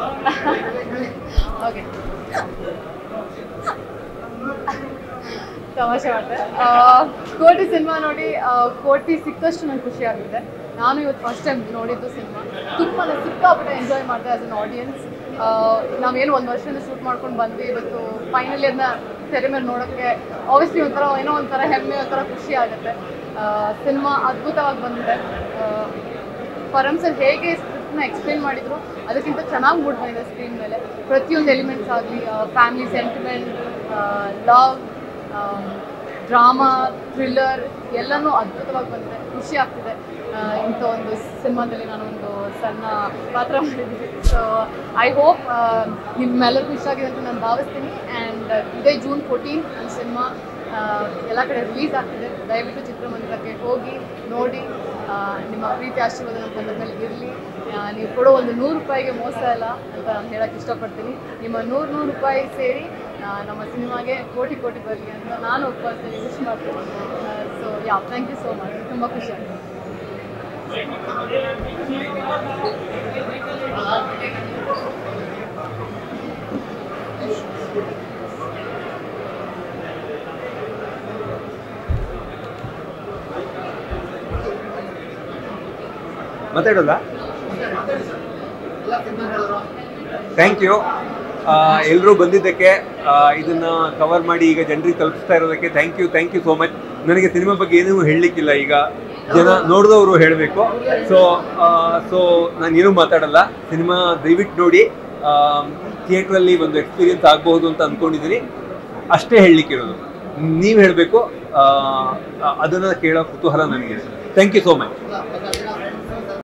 ಓಕೆ
ತಮಾಷೆ ಮಾಡ್ತೆ ಆ, ಕೋಟಿ ಸಿನಿಮಾ ನೋಡಿ ಆ, ಕೋಟಿ ಸಿಕ್ಕಷ್ಟು ನಂಗೆ ಖುಷಿ ಆಗಿದೆ ನಾನು ಇವತ್ತು ಫಸ್ಟ್ ಟೈಮ್ ನೋಡಿದ್ದು ಸಿನಿಮಾ ತುಂಬ ಸಿಕ್ಕಾಪಟ್ಟೆ ಎಂಜಾಯ್ ಮಾಡಿದೆ ಆಸ್ ಅನ್ ಆಡಿಯನ್ಸ್ ನಾವೇನು ಒಂದು ವರ್ಷದಿಂದ ಶೂಟ್ ಮಾಡ್ಕೊಂಡು ಬಂದ್ವಿ ಇವತ್ತು ಫೈನಲಿ ಅದನ್ನ ತೆರೆ ಮೇಲೆ ನೋಡೋಕ್ಕೆ ಆಬ್ವಿಯಸ್ಲಿ ಒಂಥರ ಏನೋ ಒಂಥರ ಹೆಮ್ಮೆ ಒಂಥರ ಖುಷಿ ಆಗುತ್ತೆ ಸಿನಿಮಾ ಅದ್ಭುತವಾಗಿ ಬಂದಿದೆ ಆ, ಪರಮ್ ಸರ್ ಹೇಗೆ ಸ್ಕ್ರಿಪ್ಟ್ನ ಎಕ್ಸ್ಪ್ಲೇನ್ ಮಾಡಿದ್ರು ಅದಕ್ಕಿಂತ ಚೆನ್ನಾಗಿ ಮೂಡ್ ಬಂದಿದೆ ಸ್ಕ್ರೀನ್ ಮೇಲೆ ಪ್ರತಿಯೊಂದು ಎಲಿಮೆಂಟ್ಸ್ ಆಗಲಿ family sentiment love drama thriller ಎಲ್ಲನೂ ಅದ್ಭುತವಾಗಿ ಬಂದಿದೆ ಖುಷಿ ಆಗ್ತಿದೆ ಆ, ಇಂಥ ಒಂದು ಸಿನಿಮಾದಲ್ಲಿ ನಾನು ಒಂದು ಸಣ್ಣ ಪಾತ್ರ ಮಾಡಿದ್ದೀನಿ ಸೊ ಐ ಹೋಪ್ ನಿಮ್ಮೆಲ್ಲರಿಗೂ ಇಷ್ಟ ಆಗಿದೆ ಅಂತ ನಾನು ಭಾವಿಸ್ತೀನಿ ಆ್ಯಂಡ್ ಇದೇ ಜೂನ್ ಫೋರ್ಟೀನ್ ನನ್ನ ಸಿನಿಮಾ ಎಲ್ಲ ಕಡೆ ರಿಲೀಸ್ ಆಗ್ತಿದೆ ದಯವಿಟ್ಟು ಚಿತ್ರಮಂದಿರಕ್ಕೆ ಹೋಗಿ ನೋಡಿ ಆ, ನಿಮ್ಮ ಪ್ರೀತಿ ಆಶೀರ್ವಾದ ನಮ್ಮ ತಂಡದ ಮೇಲೆ ಇರಲಿ ನೀವು ಕೊಡೋ ಒಂದು ನೂರು ರೂಪಾಯಿಗೆ ಮೋಸ ಇಲ್ಲ ಅಂತ ನಾನು ಹೇಳಕ್ಕೆ ಇಷ್ಟಪಡ್ತೀನಿ ನಿಮ್ಮ ನೂರು ನೂರು ರೂಪಾಯಿ ಸೇರಿ ಆ, ನಮ್ಮ ಸಿನಿಮಾಗೆ ಕೋಟಿ ಕೋಟಿ ಬರಲಿ ಅಂತ ನಾನು ಒಪ್ಪಿಸ್ತೀನಿ ವಿಶ್ ಮಾಡ್ತೀನಿ so yeah thank you so much ತುಂಬ ಖುಷಿ ಆಗಿದೆ
ಮಾತಾಡೋದ ಥ್ಯಾಂಕ್ ಯು ಎಲ್ಲರೂ ಬಂದಿದ್ದಕ್ಕೆ ಆ, ಇದನ್ನ ಕವರ್ ಮಾಡಿ ಈಗ ಜನರಿಗೆ ತಲುಪಿಸ್ತಾ ಇರೋದಕ್ಕೆ thank you thank you so much ನನಗೆ ಸಿನಿಮಾ ಬಗ್ಗೆ ಏನೂ ಹೇಳಲಿಕ್ಕಿಲ್ಲ ಈಗ ಜನ ನೋಡಿದವರು ಹೇಳಬೇಕು ಸೊ ಸೊ ನಾನು ಏನೂ ಮಾತಾಡಲ್ಲ ಸಿನಿಮಾ ದಯವಿಟ್ಟು ನೋಡಿ ಥಿಯೇಟ್ರಲ್ಲಿ ಒಂದು ಎಕ್ಸ್ಪೀರಿಯನ್ಸ್ ಆಗಬಹುದು ಅಂತ ಅಂದ್ಕೊಂಡಿದ್ದೀನಿ ಅಷ್ಟೇ ಹೇಳಲಿಕ್ಕಿರೋದು ನೀವು ಹೇಳಬೇಕು ಅದನ್ನು ಕೇಳೋ ಕುತೂಹಲ ನನಗೆ ಥ್ಯಾಂಕ್ ಯು ಸೋ ಮಚ್